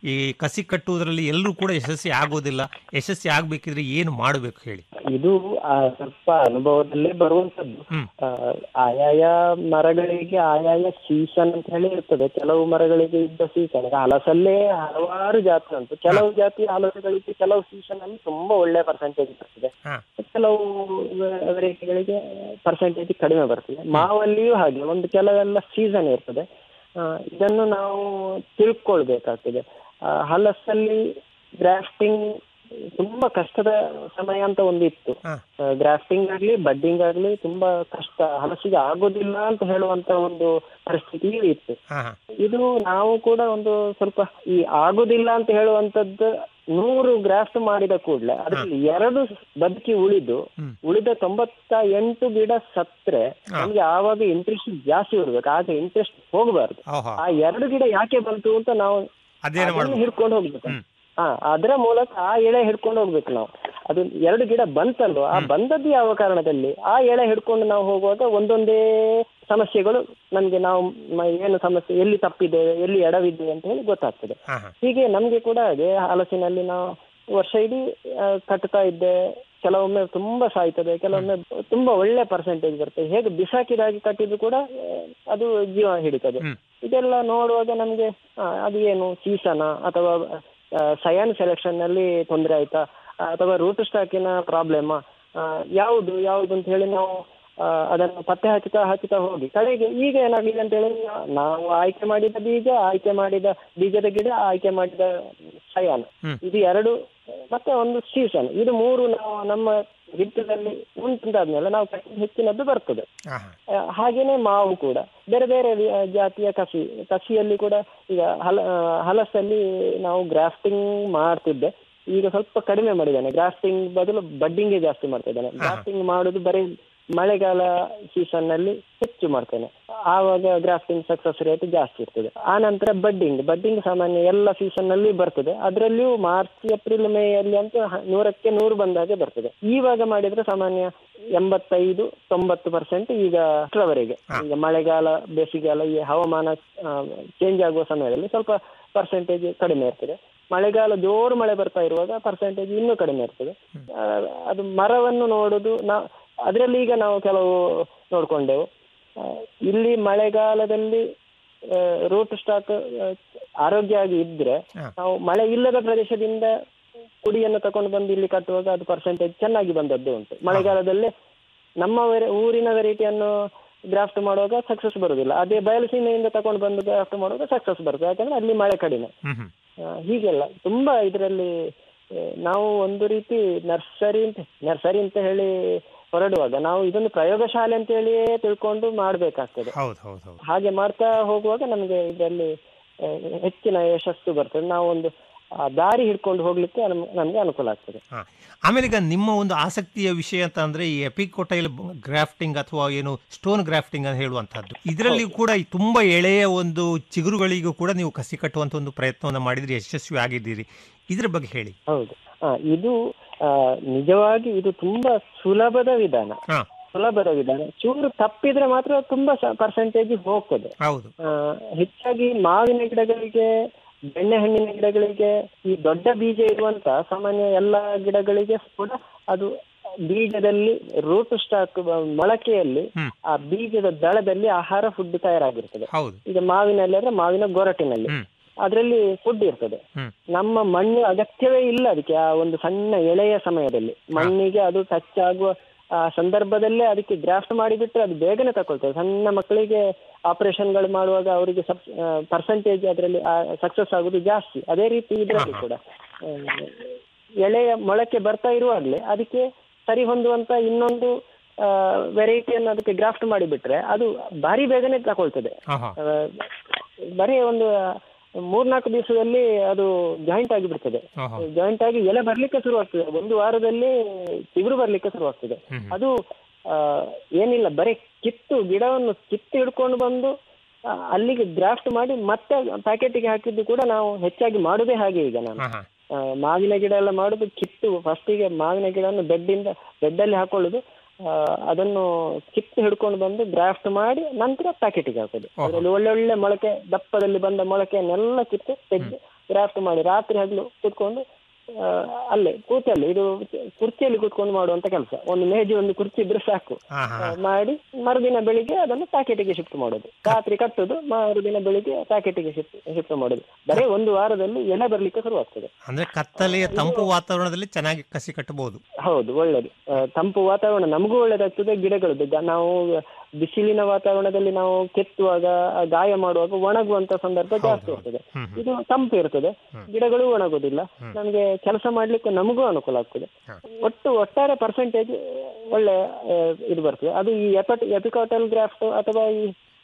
ಈ ಕಸಿ ಕಟ್ಟುವುದರಲ್ಲಿ ಎಲ್ಲರೂ ಕೂಡ ಯಶಸ್ವಿ ಆಗೋದಿಲ್ಲ ಯಶಸ್ವಿ ಆಗ್ಬೇಕಿದ್ರೆ ಏನು ಮಾಡಬೇಕು ಹೇಳಿ ಇದು ಆ, ಸ್ವಲ್ಪ ಅನುಭವದಲ್ಲೇ ಬರುವಂತದ್ದು ಆ, ಆಯಾಯ ಮರಗಳಿಗೆ ಆಯಾಯ ಸೀಸನ್ ಅಂತ ಹೇಳಿ ಇರ್ತದೆ ಕೆಲವು ಮರಗಳಿಗೆ ಇದ್ದ ಸೀಸನ್ ಹಲಸಲ್ಲೇ ಹಲವಾರು ಜಾತಿ ಉಂಟು ಕೆಲವು ಜಾತಿ ಹಲಸುಗಳಿಗೆ ಕೆಲವು ಸೀಸನ್ ಅಲ್ಲಿ ತುಂಬಾ ಒಳ್ಳೆ ಪರ್ಸೆಂಟೇಜ್ ಬರ್ತದೆ ಕೆಲವು ವೆರೈಟಿಗಳಿಗೆ ಪರ್ಸೆಂಟೇಜ್ ಕಡಿಮೆ ಬರ್ತದೆ ಮಾವಲ್ಲಿಯೂ ಹಾಗೆ ಒಂದು ಕೆಲವೆಲ್ಲ ಸೀಸನ್ ಇರ್ತದೆ ಆ, ಇದನ್ನು ನಾವು ತಿಳ್ಕೊಳ್ಬೇಕಾಗ್ತದೆ ಆ, ಹಲಸಲ್ಲಿ ಗ್ರಾಫ್ಟಿಂಗ್ ತುಂಬಾ ಕಷ್ಟದ ಸಮಯ ಅಂತ ಒಂದು ಇತ್ತು ಗ್ರಾಫ್ಟಿಂಗ್ ಆಗ್ಲಿ ಬಡ್ಡಿಂಗ್ ಆಗ್ಲಿ ತುಂಬಾ ಕಷ್ಟ ಹಲಸಿಗೆ ಆಗೋದಿಲ್ಲ ಅಂತ ಹೇಳುವಂತ ಒಂದು ಪರಿಸ್ಥಿತಿಯೂ ಇತ್ತು ಇದು ನಾವು ಕೂಡ ಒಂದು ಸ್ವಲ್ಪ ಈ ಆಗುದಿಲ್ಲ ಅಂತ ಹೇಳುವಂತದ್ದು ನೂರು ಗ್ರಾಫ್ಟ್ ಮಾಡಿದ ಕೂಡಲೇ ಅದರಲ್ಲಿ ಎರಡು ಬದುಕಿ ಉಳಿದು ಉಳಿದ ತೊಂಬತ್ತ ಎಂಟು ಗಿಡ ಸತ್ರೆ ನಮ್ಗೆ ಆವಾಗ ಇಂಟ್ರೆಸ್ಟ್ ಜಾಸ್ತಿ ಇರ್ಬೇಕು ಆಗ ಇಂಟ್ರೆಸ್ಟ್ ಹೋಗಬಾರ್ದು ಆ ಎರಡು ಗಿಡ ಯಾಕೆ ಬಂತು ಅಂತ ನಾವು ಅಧ್ಯಯನ ಅದನ್ನ ಮಾಡ್ಬೇಕು. ಹಿಡ್ಕೊಂಡು ಹೋಗ್ಬೇಕು ಹಾ ಅದರ ಮೂಲಕ ಆ ಎಳೆ ಹಿಡ್ಕೊಂಡು ಹೋಗ್ಬೇಕು ನಾವು ಅದು ಎರಡು ಗಿಡ ಬಂತಲ್ವ ಆ ಬಂದದ್ದು ಯಾವ ಕಾರಣದಲ್ಲಿ ಆ ಎಳೆ ಹಿಡ್ಕೊಂಡು ನಾವು ಹೋಗುವಾಗ ಒಂದೊಂದೇ ಸಮಸ್ಯೆಗಳು ನಮ್ಗೆ ನಾವು ಮ- ಏನು ಸಮಸ್ಯೆ ಎಲ್ಲಿ ತಪ್ಪಿದೆ ಎಲ್ಲಿ ಎಡವಿದೆ ಅಂತ ಹೇಳಿ ಗೊತ್ತಾಗ್ತದೆ ಹೀಗೆ ನಮ್ಗೆ ಕೂಡ ಹಾಗೆ ಹಲಸಿನಲ್ಲಿ ನಾವು ವರ್ಷ ಇಡೀ ಆ, ಕಟ್ತಾ ಇದ್ದೆ ಕೆಲವೊಮ್ಮೆ ತುಂಬಾ ಸಾಯ್ತದೆ ಕೆಲವೊಮ್ಮೆ ತುಂಬಾ ಒಳ್ಳೆ ಪರ್ಸೆಂಟೇಜ್ ಬರ್ತದೆ ಹೇಗೆ ಬಿಸಾಕಿದಾಗಿ ಕಟ್ಟಿದ್ರು ಕೂಡ ಆ, ಅದು ಜೀವ ಹಿಡಿತದೆ ಇದೆಲ್ಲ ನೋಡುವಾಗ ನಮ್ಗೆ ಆ, ಅದು ಏನು ಸೀಸನ ಅಥವಾ ಸಯಾನ್ ಸೆಲೆಕ್ಷನ್ ನಲ್ಲಿ ತೊಂದರೆ ಆಯ್ತಾ ಆ, ಅಥವಾ ರೂಟ್ ಸ್ಟಾಕಿನ ಪ್ರಾಬ್ಲಮ್ ಯಾವುದು ಯಾವುದು ಅಂತ ಹೇಳಿ ನಾವು ಆ, ಅದನ್ನು ಪತ್ತೆ ಹಚ್ಚುತ್ತಾ ಹಚ್ಚುತ್ತಾ ಹೋಗಿ ಕಡೆಗೆ ಈಗ ಏನಾಗಿದೆ ಅಂತ ಹೇಳಿ ನಾವು ಆಯ್ಕೆ ಮಾಡಿದ ಬೀಜ ಆಯ್ಕೆ ಮಾಡಿದ ಬೀಜದ ಗಿಡ ಆಯ್ಕೆ ಮಾಡಿದ ಸಯಾನ್ ಇದು ಎರಡು ಮತ್ತೆ ಒಂದು ಸೀಸನ್ ಇದು ಮೂರು ನಾವು ನಮ್ಮ ಹಿತ್ತದಲ್ಲಿ ಉಂಟಾದ್ಮೇಲೆ ನಾವು ಕಟ್ಟಿದ ಹೆಚ್ಚಿನದ್ದು ಬರ್ತದೆ ಆ, ಹಾಗೇನೆ ಮಾವು ಕೂಡ ಬೇರೆ ಬೇರೆ ವಿ- ಆ, ಜಾತಿಯ ಕಸಿ ಕಸಿಯಲ್ಲಿ ಕೂಡ ಈಗ ಹಲ ಆ, ಹಲಸಲ್ಲಿ ನಾವು ಗ್ರಾಫ್ಟಿಂಗ್ ಮಾಡ್ತಿದ್ದೆ ಈಗ ಸ್ವಲ್ಪ ಕಡಿಮೆ ಮಾಡಿದ್ದೇನೆ ಗ್ರಾಫ್ಟಿಂಗ್ ಬದಲು ಬಡ್ಡಿಂಗ್ ಜಾಸ್ತಿ ಮಾಡ್ತಾ ಇದ್ದೇನೆ ಗ್ರಾಫ್ಟಿಂಗ್ ಮಾಡುದು ಬರೀ ಮಳೆಗಾಲ ಸೀಸನ್ ನಲ್ಲಿ ಹೆಚ್ಚು ಮಾಡ್ತೇನೆ ಆವಾಗ ಗ್ರಾಫ್ಟಿಂಗ್ ಸಕ್ಸಸ್ ರೇಟ್ ಜಾಸ್ತಿ ಇರ್ತದೆ ಆ ನಂತರ ಬಡ್ಡಿಂಗ್ ಬಡ್ಡಿಂಗ್ ಸಾಮಾನ್ಯ ಎಲ್ಲ ಸೀಸನ್ ನಲ್ಲಿ ಬರ್ತದೆ ಅದರಲ್ಲಿಯೂ ಮಾರ್ಚ್ ಏಪ್ರಿಲ್ ಮೇ ಅಲ್ಲಿ ಅಂತೂ ಹ- ನೂರಕ್ಕೆ ನೂರು ಬಂದಾಗೆ ಬರ್ತದೆ ಇವಾಗ ಮಾಡಿದ್ರೆ ಸಾಮಾನ್ಯ ಎಂಬತ್ತೈದು ತೊಂಬತ್ತು ಪರ್ಸೆಂಟ್ ಈಗ ಅಷ್ಟರವರೆಗೆ ಈಗ ಮಳೆಗಾಲ ಬೇಸಿಗೆಗಾಲ ಈ ಹವಾಮಾನ ಚೇಂಜ್ ಆಗುವ ಸಮಯದಲ್ಲಿ ಸ್ವಲ್ಪ ಪರ್ಸೆಂಟೇಜ್ ಕಡಿಮೆ ಇರ್ತದೆ ಮಳೆಗಾಲ ಜೋರು ಮಳೆ ಬರ್ತಾ ಇರುವಾಗ ಪರ್ಸೆಂಟೇಜ್ ಇನ್ನೂ ಕಡಿಮೆ ಇರ್ತದೆ ಆ, ಅದು ಮರವನ್ನು ನೋಡುದು ನಾ ಅದರಲ್ಲಿ ಈಗ ನಾವು ಕೆಲವು ನೋಡ್ಕೊಂಡೆವು ಆ, ಇಲ್ಲಿ ಮಳೆಗಾಲದಲ್ಲಿ ರೂಟ್ ಸ್ಟಾಕ್ ಆರೋಗ್ಯ ಆಗಿ ಇದ್ರೆ ನಾವು ಮಳೆ ಇಲ್ಲದ ಪ್ರದೇಶದಿಂದ ಕುಡಿಯನ್ನು ತಕೊಂಡು ಬಂದು ಇಲ್ಲಿ ಕಟ್ಟುವಾಗ ಅದು ಪರ್ಸೆಂಟೇಜ್ ಚೆನ್ನಾಗಿ ಬಂದದ್ದು ಉಂಟು ಮಳೆಗಾಲದಲ್ಲೇ ನಮ್ಮ ವೆರ- ಊರಿನ ವೆರೈಟಿಯನ್ನು ಗ್ರಾಫ್ಟ್ ಮಾಡುವಾಗ ಸಕ್ಸಸ್ ಬರುದಿಲ್ಲ ಅದೇ ಬಯಲುಸೀಮೆಯಿಂದ ತಕೊಂಡು ಬಂದು ಗ್ರಾಫ್ಟ್ ಮಾಡುವಾಗ ಸಕ್ಸಸ್ ಬರುತ್ತೆ ಯಾಕಂದ್ರೆ ಅಲ್ಲಿ ಮಳೆ ಕಡಿಮೆ ಆ, ಹೀಗೆಲ್ಲ ತುಂಬಾ ಇದರಲ್ಲಿ ಆ, ನಾವು ಒಂದು ರೀತಿ ನರ್ಸರಿ ಅಂತ ನರ್ಸರಿ ಅಂತ ಹೇಳಿ ಹೊರಡುವಾಗ ನಾವು ಇದೊಂದು ಪ್ರಯೋಗಶಾಲೆ ಅಂತ ಹೇಳಿಯೇ ತಿಳ್ಕೊಂಡು ಮಾಡ್ಬೇಕಾಗ್ತದೆ ಹೌದು ಹೌದು ಹೌದು ಹಾಗೆ ಮಾಡ್ತಾ ಹೋಗುವಾಗ ನಮಗೆ ಇದರಲ್ಲಿ ಆ, ಹೆಚ್ಚಿನ ಯಶಸ್ಸು ಬರ್ತದೆ ನಾವು ಒಂದು ಆ ದಾರಿ ಹಿಡ್ಕೊಂಡು ಹೋಗ್ಲಿಕ್ಕೆ ನಮ್- ನಮ್ಗೆ ಅನುಕೂಲ ಆಗ್ತದೆ ಹಾ. ಆಮೇಲೆ ಈಗ ನಿಮ್ಮ ಒಂದು ಆಸಕ್ತಿಯ ವಿಷಯ ಅಂತ ಅಂದ್ರೆ ಈ ಎಪಿಕೊಟೈಲ್ ಗ್ರಾಫ್ಟಿಂಗ್ ಅಥವಾ ಏನು ಸ್ಟೋನ್ ಗ್ರಾಫ್ಟಿಂಗ್ ಅಂತ ಹೇಳುವಂತಹದ್ದು ಇದರಲ್ಲಿ ಕೂಡ ಈ ತುಂಬಾ ಎಳೆಯ ಒಂದು ಚಿಗುರುಗಳಿಗೂ ಕೂಡ ನೀವು ಕಸಿ ಕಟ್ಟುವಂತ ಒಂದು ಪ್ರಯತ್ನವನ್ನು ಮಾಡಿದ್ರೆ ಯಶಸ್ವಿ ಆಗಿದ್ದೀರಿ ಇದ್ರ ಬಗ್ಗೆ ಹೇಳಿ ಹೌದು ಆ, ಇದು ಆ, ನಿಜವಾಗಿ ಇದು ತುಂಬಾ ಸುಲಭದ ವಿಧಾನ ಹಾ. ಸುಲಭದ ವಿಧಾನ ಚೂರು ತಪ್ಪಿದ್ರೆ ಮಾತ್ರ ತುಂಬಾ ಪರ್ಸೆಂಟೇಜ್ ಹೋಗ್ತದೆ ಹೌದು ಆ, ಹೆಚ್ಚಾಗಿ ಮಾವಿನ ಗಿಡಗಳಿಗೆ ಬೆಣ್ಣೆಹಣ್ಣಿನ ಗಿಡಗಳಿಗೆ ಈ ದೊಡ್ಡ ಬೀಜ ಇರುವಂತ ಸಾಮಾನ್ಯ ಎಲ್ಲ ಗಿಡಗಳಿಗೆ ಕೂಡ ಅದು ಬೀಜದಲ್ಲಿ ರೂಟ್ ಸ್ಟಾಕ್ ಮೊಳಕೆಯಲ್ಲಿ ಆ ಬೀಜದ ದಳದಲ್ಲಿ ಆಹಾರ ಫುಡ್ ತಯಾರಾಗಿರ್ತದೆ ಹೌದು ಈಗ ಮಾವಿನಲ್ಲಿ ಅಂದ್ರೆ ಮಾವಿನ ಗೊರಟಿನಲ್ಲಿ ಅದರಲ್ಲಿ ಫುಡ್ ಇರ್ತದೆ ಹ್ಮ್. ನಮ್ಮ ಮಣ್ಣು ಅಗತ್ಯವೇ ಇಲ್ಲ ಅದಕ್ಕೆ ಆ ಒಂದು ಸಣ್ಣ ಎಳೆಯ ಸಮಯದಲ್ಲಿ ಮಣ್ಣಿಗೆ ಅದು ಟಚ್ ಆಗುವ ಆ ಸಂದರ್ಭದಲ್ಲೇ ಅದಕ್ಕೆ ಗ್ರಾಫ್ಟ್ ಮಾಡಿಬಿಟ್ರೆ ಅದು ಬೇಗನೆ ತಕೊಳ್ತದೆ ಸಣ್ಣ ಮಕ್ಕಳಿಗೆ ಆಪರೇಷನ್ಗಳು ಮಾಡುವಾಗ ಅವರಿಗೆ ಪರ್ಸೆಂಟೇಜ್ ಅದರಲ್ಲಿ ಸಕ್ಸಸ್ ಆಗುದು ಜಾಸ್ತಿ ಅದೇ ರೀತಿ ಇದರಲ್ಲಿ ಕೂಡ ಆ, ಎಳೆಯ ಮೊಳಕೆ ಬರ್ತಾ ಇರುವಾಗಲೇ ಅದಕ್ಕೆ ಸರಿ ಹೊಂದುವಂತ ಇನ್ನೊಂದು ವೆರೈಟಿಯನ್ನು ಅದಕ್ಕೆ ಗ್ರಾಫ್ಟ್ ಮಾಡಿಬಿಟ್ರೆ ಅದು ಭಾರಿ ಬೇಗನೆ ತಗೊಳ್ತದೆ ಆಹಾ. ಆ, ಬರೀ ಒಂದು ಮೂರ್ನಾಲ್ಕು ದಿವಸದಲ್ಲಿ ಅದು ಜಾಯಿಂಟ್ ಆಗಿ ಬಿಡ್ತದೆ ಆಹಾ. ಜಾಯಿಂಟ್ ಆಗಿ ಎಲೆ ಬರ್ಲಿಕ್ಕೆ ಶುರುವಾಗ್ತದೆ ಒಂದು ವಾರದಲ್ಲಿ ಚಿಗುರು ಬರ್ಲಿಕ್ಕೆ ಶುರುವಾಗ್ತದೆ ಅದು ಆ, ಏನಿಲ್ಲ ಬರೀ ಕಿತ್ತು ಗಿಡವನ್ನು ಕಿತ್ತು ಹಿಡ್ಕೊಂಡು ಬಂದು ಆ, ಅಲ್ಲಿಗೆ ಗ್ರಾಫ್ಟ್ ಮಾಡಿ ಮತ್ತೆ ಪ್ಯಾಕೆಟಿಗೆ ಹಾಕಿದ್ದು ಕೂಡ ನಾವು ಹೆಚ್ಚಾಗಿ ಮಾಡುದೇ ಹಾಗೆ ಈಗ ನಾನು ಆಹಾ. ಆ, ಮಾವಿನ ಗಿಡ ಎಲ್ಲ ಮಾಡುದು ಕಿತ್ತು ಫಸ್ಟಿಗೆ ಮಾವಿನ ಗಿಡವನ್ನು ಬೆಡ್ಡಿಂದ ಬೆಡ್ಡಲ್ಲಿ ಹಾಕೊಳ್ಳುದು ಆ, ಅದನ್ನು ಕಿತ್ತು ಹಿಡ್ಕೊಂಡು ಬಂದು ಗ್ರಾಫ್ಟ್ ಮಾಡಿ ನಂತರ ಪ್ಯಾಕೆಟಿಗೆ ಹಾಕೋದು ಅದರಲ್ಲಿ ಒಳ್ಳೆ ಒಳ್ಳೆ ಮೊಳಕೆ ದಪ್ಪದಲ್ಲಿ ಬಂದ ಮೊಳಕೆಯನ್ನೆಲ್ಲ ಕಿತ್ತು ತೆಗೆದು ಗ್ರಾಫ್ಟ್ ಮಾಡಿ ರಾತ್ರಿ ಹಗಲು ಕೂತ್ಕೊಂಡು ಆ, ಅಲ್ಲೇ ಕೂತಲ್ಲಿ ಇದು ಕುರ್ಚಿಯಲ್ಲಿ ಕೂತ್ಕೊಂಡು ಮಾಡುವಂತ ಕೆಲಸ ಒಂದು ಮೇಜು ಒಂದು ಕುರ್ಚಿ ಇದ್ರೆ ಸಾಕು ಹಾ, ಹಾ, ಆ, ಮಾಡಿ ಮರುದಿನ ಬೆಳಿಗ್ಗೆ ಅದನ್ನು ಪ್ಯಾಕೆಟಿಗೆ ಶಿಫ್ಟ್ ಮಾಡೋದು ರಾತ್ರಿ ಕಟ್ಟುದು ಮರುದಿನ ಬೆಳಿಗ್ಗೆ ಪ್ಯಾಕೆಟಿಗೆ ಶಿಫ್ಟ್ ಶಿಫ್ಟ್ ಮಾಡೋದು ಬರೀ ಒಂದು ವಾರದಲ್ಲಿ ಎಲೆ ಬರ್ಲಿಕ್ಕೆ ಶುರುವಾಗ್ತದೆ ಅಂದ್ರೆ ಕತ್ತಲೆಯ ತಂಪು ವಾತಾವರಣದಲ್ಲಿ ಚೆನ್ನಾಗಿ ಕಸಿ ಕಟ್ಟಬಹುದು ಹೌದು ಒಳ್ಳೇದು ಆ, ತಂಪು ವಾತಾವರಣ ನಮಗೂ ಒಳ್ಳೇದಾಗ್ತದೆ ಗಿಡಗಳದ್ದು ಗ- ನಾವು ಬಿಸಿಲಿನ ವಾತಾವರಣದಲ್ಲಿ ನಾವು ಕೆತ್ತುವಾಗ ಆ, ಗಾಯ ಮಾಡುವಾಗ ಒಣಗುವಂತ ಸಂದರ್ಭ ಜಾಸ್ತಿ ಇರ್ತದೆ ಇದು ತಂಪು ಇರ್ತದೆ ಗಿಡಗಳು ಒಣಗುದಿಲ್ಲ ನಮಗೆ ಕೆಲಸ ಮಾಡ್ಲಿಕ್ಕೆ ನಮಗೂ ಅನುಕೂಲ ಆಗ್ತದೆ ಒಟ್ಟು ಒಟ್ಟಾರೆ ಪರ್ಸೆಂಟೇಜ್ ಒಳ್ಳೆ ಆ, ಇದು ಬರ್ತದೆ ಅದು ಈ ಎಪಟ್ ಎಪಿಕಾಟಲ್ ಗ್ರಾಫ್ಟ್ ಅಥವಾ ಈ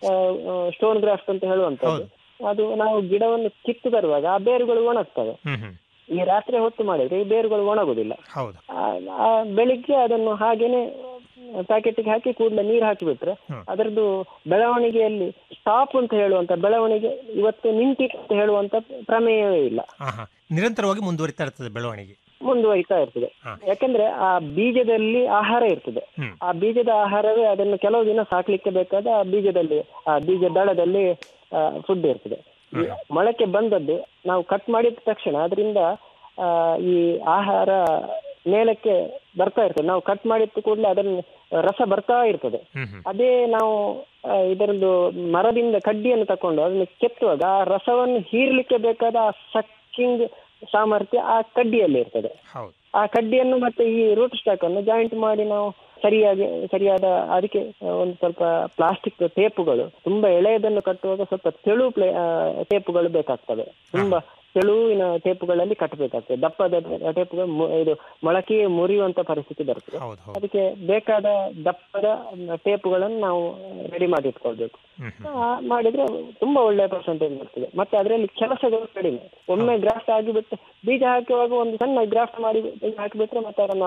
ಸ್ಟೋನ್ ಗ್ರಾಫ್ಟ್ ಅಂತ ಹೇಳುವಂತದ್ದು ಅದು ನಾವು ಗಿಡವನ್ನು ಕಿತ್ತು ತರುವಾಗ ಆ ಬೇರುಗಳು ಒಣಗ್ತವೆ ಹ್ಮ್ ಹ್ಮ್ ಈ ರಾತ್ರಿ ಹೊತ್ತು ಮಾಡಿದ್ರೆ ಈ ಬೇರುಗಳು ಒಣಗುದಿಲ್ಲ ಹೌದು ಆ- ಆ ಬೆಳಿಗ್ಗೆ ಅದನ್ನು ಹಾಗೇನೆ ಪ್ಯಾಕೆಟ್ಗೆ ಹಾಕಿ ಕೂಡಲೇ ನೀರು ಹಾಕಿಬಿಟ್ರೆ ಅದರದ್ದು ಬೆಳವಣಿಗೆಯಲ್ಲಿ ಸ್ಟಾಪ್ ಅಂತ ಹೇಳುವಂತ ಬೆಳವಣಿಗೆ ಇವತ್ತು ನಿಂತಿತ್ತು ಅಂತ ಹೇಳುವಂತ ಪ್ರಮೇಯವೇ ಇಲ್ಲ ಹಾ ಹಾ ನಿರಂತರವಾಗಿ ಮುಂದುವರಿತಾ ಇರ್ತದೆ ಬೆಳವಣಿಗೆ ಮುಂದುವರಿತಾ ಇರ್ತದೆ ಯಾಕಂದ್ರೆ ಆ ಬೀಜದಲ್ಲಿ ಆಹಾರ ಇರ್ತದೆ ಹ್ಮ್. ಆ ಬೀಜದ ಆಹಾರವೇ ಅದನ್ನು ಕೆಲವು ದಿನ ಸಾಕ್ಲಿಕ್ಕೆ ಬೇಕಾದ ಆ ಬೀಜದಲ್ಲಿ ಆ ಬೀಜ ದಳದಲ್ಲಿ ಫುಡ್ ಇರ್ತದೆ ಈ ಮೊಳಕೆ ಬಂದದ್ದು ನಾವು ಕಟ್ ಮಾಡಿದ ತಕ್ಷಣ ಅದರಿಂದ ಆ, ಈ ಆಹಾರ ಮೇಲಕ್ಕೆ ಬರ್ತಾ ಇರ್ತದೆ ನಾವು ಕಟ್ ಮಾಡಿದ ಕೂಡಲೇ ಅದನ್ನ ರಸ ಬರ್ತಾ ಇರ್ತದೆ ಹ್ಮ್ ಹ್ಮ್ ಅದೇ ನಾವು ಆ, ಇದರದ್ದು ಮರದಿಂದ ಕಡ್ಡಿಯನ್ನು ತಕೊಂಡು ಅದನ್ನು ಕೆತ್ತುವಾಗ ಆ ರಸವನ್ನು ಹೀರ್ಲಿಕ್ಕೆ ಬೇಕಾದ ಆ ಸಕ್ಕಿಂಗ್ ಸಾಮರ್ಥ್ಯ ಆ ಕಡ್ಡಿಯಲ್ಲಿ ಇರ್ತದೆ ಹೌದು ಆ ಕಡ್ಡಿಯನ್ನು ಮತ್ತೆ ಈ ರೂಟ್ ಸ್ಟಾಕ್ ಅನ್ನು ಜಾಯಿಂಟ್ ಮಾಡಿ ನಾವು ಸರಿಯಾಗಿ ಸರಿಯಾದ ಅದಕ್ಕೆ ಒಂದು ಸ್ವಲ್ಪ ಪ್ಲಾಸ್ಟಿಕ್ ಟೇಪುಗಳು ತುಂಬಾ ಎಳೆಯದನ್ನು ಕಟ್ಟುವಾಗ ಸ್ವಲ್ಪ ತೆಳು ಪ್ಲೇ ಟೇಪುಗಳು ಬೇಕಾಗ್ತವೆ ತುಂಬಾ ತೆಳುವಿನ ಟೇಪುಗಳಲ್ಲಿ ಕಟ್ಟಬೇಕಾಗ್ತದೆ ದಪ್ಪದ ಟೇಪುಗಳು ಮು- ಇದು ಮೊಳಕೆ ಮುರಿಯುವಂತ ಪರಿಸ್ಥಿತಿ ಬರ್ತದೆ ಹೌದು ಹೌದು ಅದಕ್ಕೆ ಬೇಕಾದ ದಪ್ಪದ ಟೇಪುಗಳನ್ನು ನಾವು ರೆಡಿ ಮಾಡಿ ಇಟ್ಕೊಳ್ಬೇಕು ಹ್ಮ್ ಹ್ಮ್ ಆ, ಮಾಡಿದ್ರೆ ತುಂಬಾ ಒಳ್ಳೆಯ ಪರ್ಸೆಂಟೇಜ್ ಬರ್ತದೆ ಮತ್ತೆ ಅದರಲ್ಲಿ ಕೆಲಸಗಳು ಕಡಿಮೆ ಒಮ್ಮೆ ಗ್ರಾಫ್ಟ್ ಆಗಿಬಿಟ್ಟು ಬೀಜ ಹಾಕುವಾಗ ಒಂದು ಸಣ್ಣ ಗ್ರಾಫ್ಟ್ ಮಾಡಿ ಬೀಜ ಹಾಕಿಬಿಟ್ರೆ ಮತ್ತೆ ಅದನ್ನ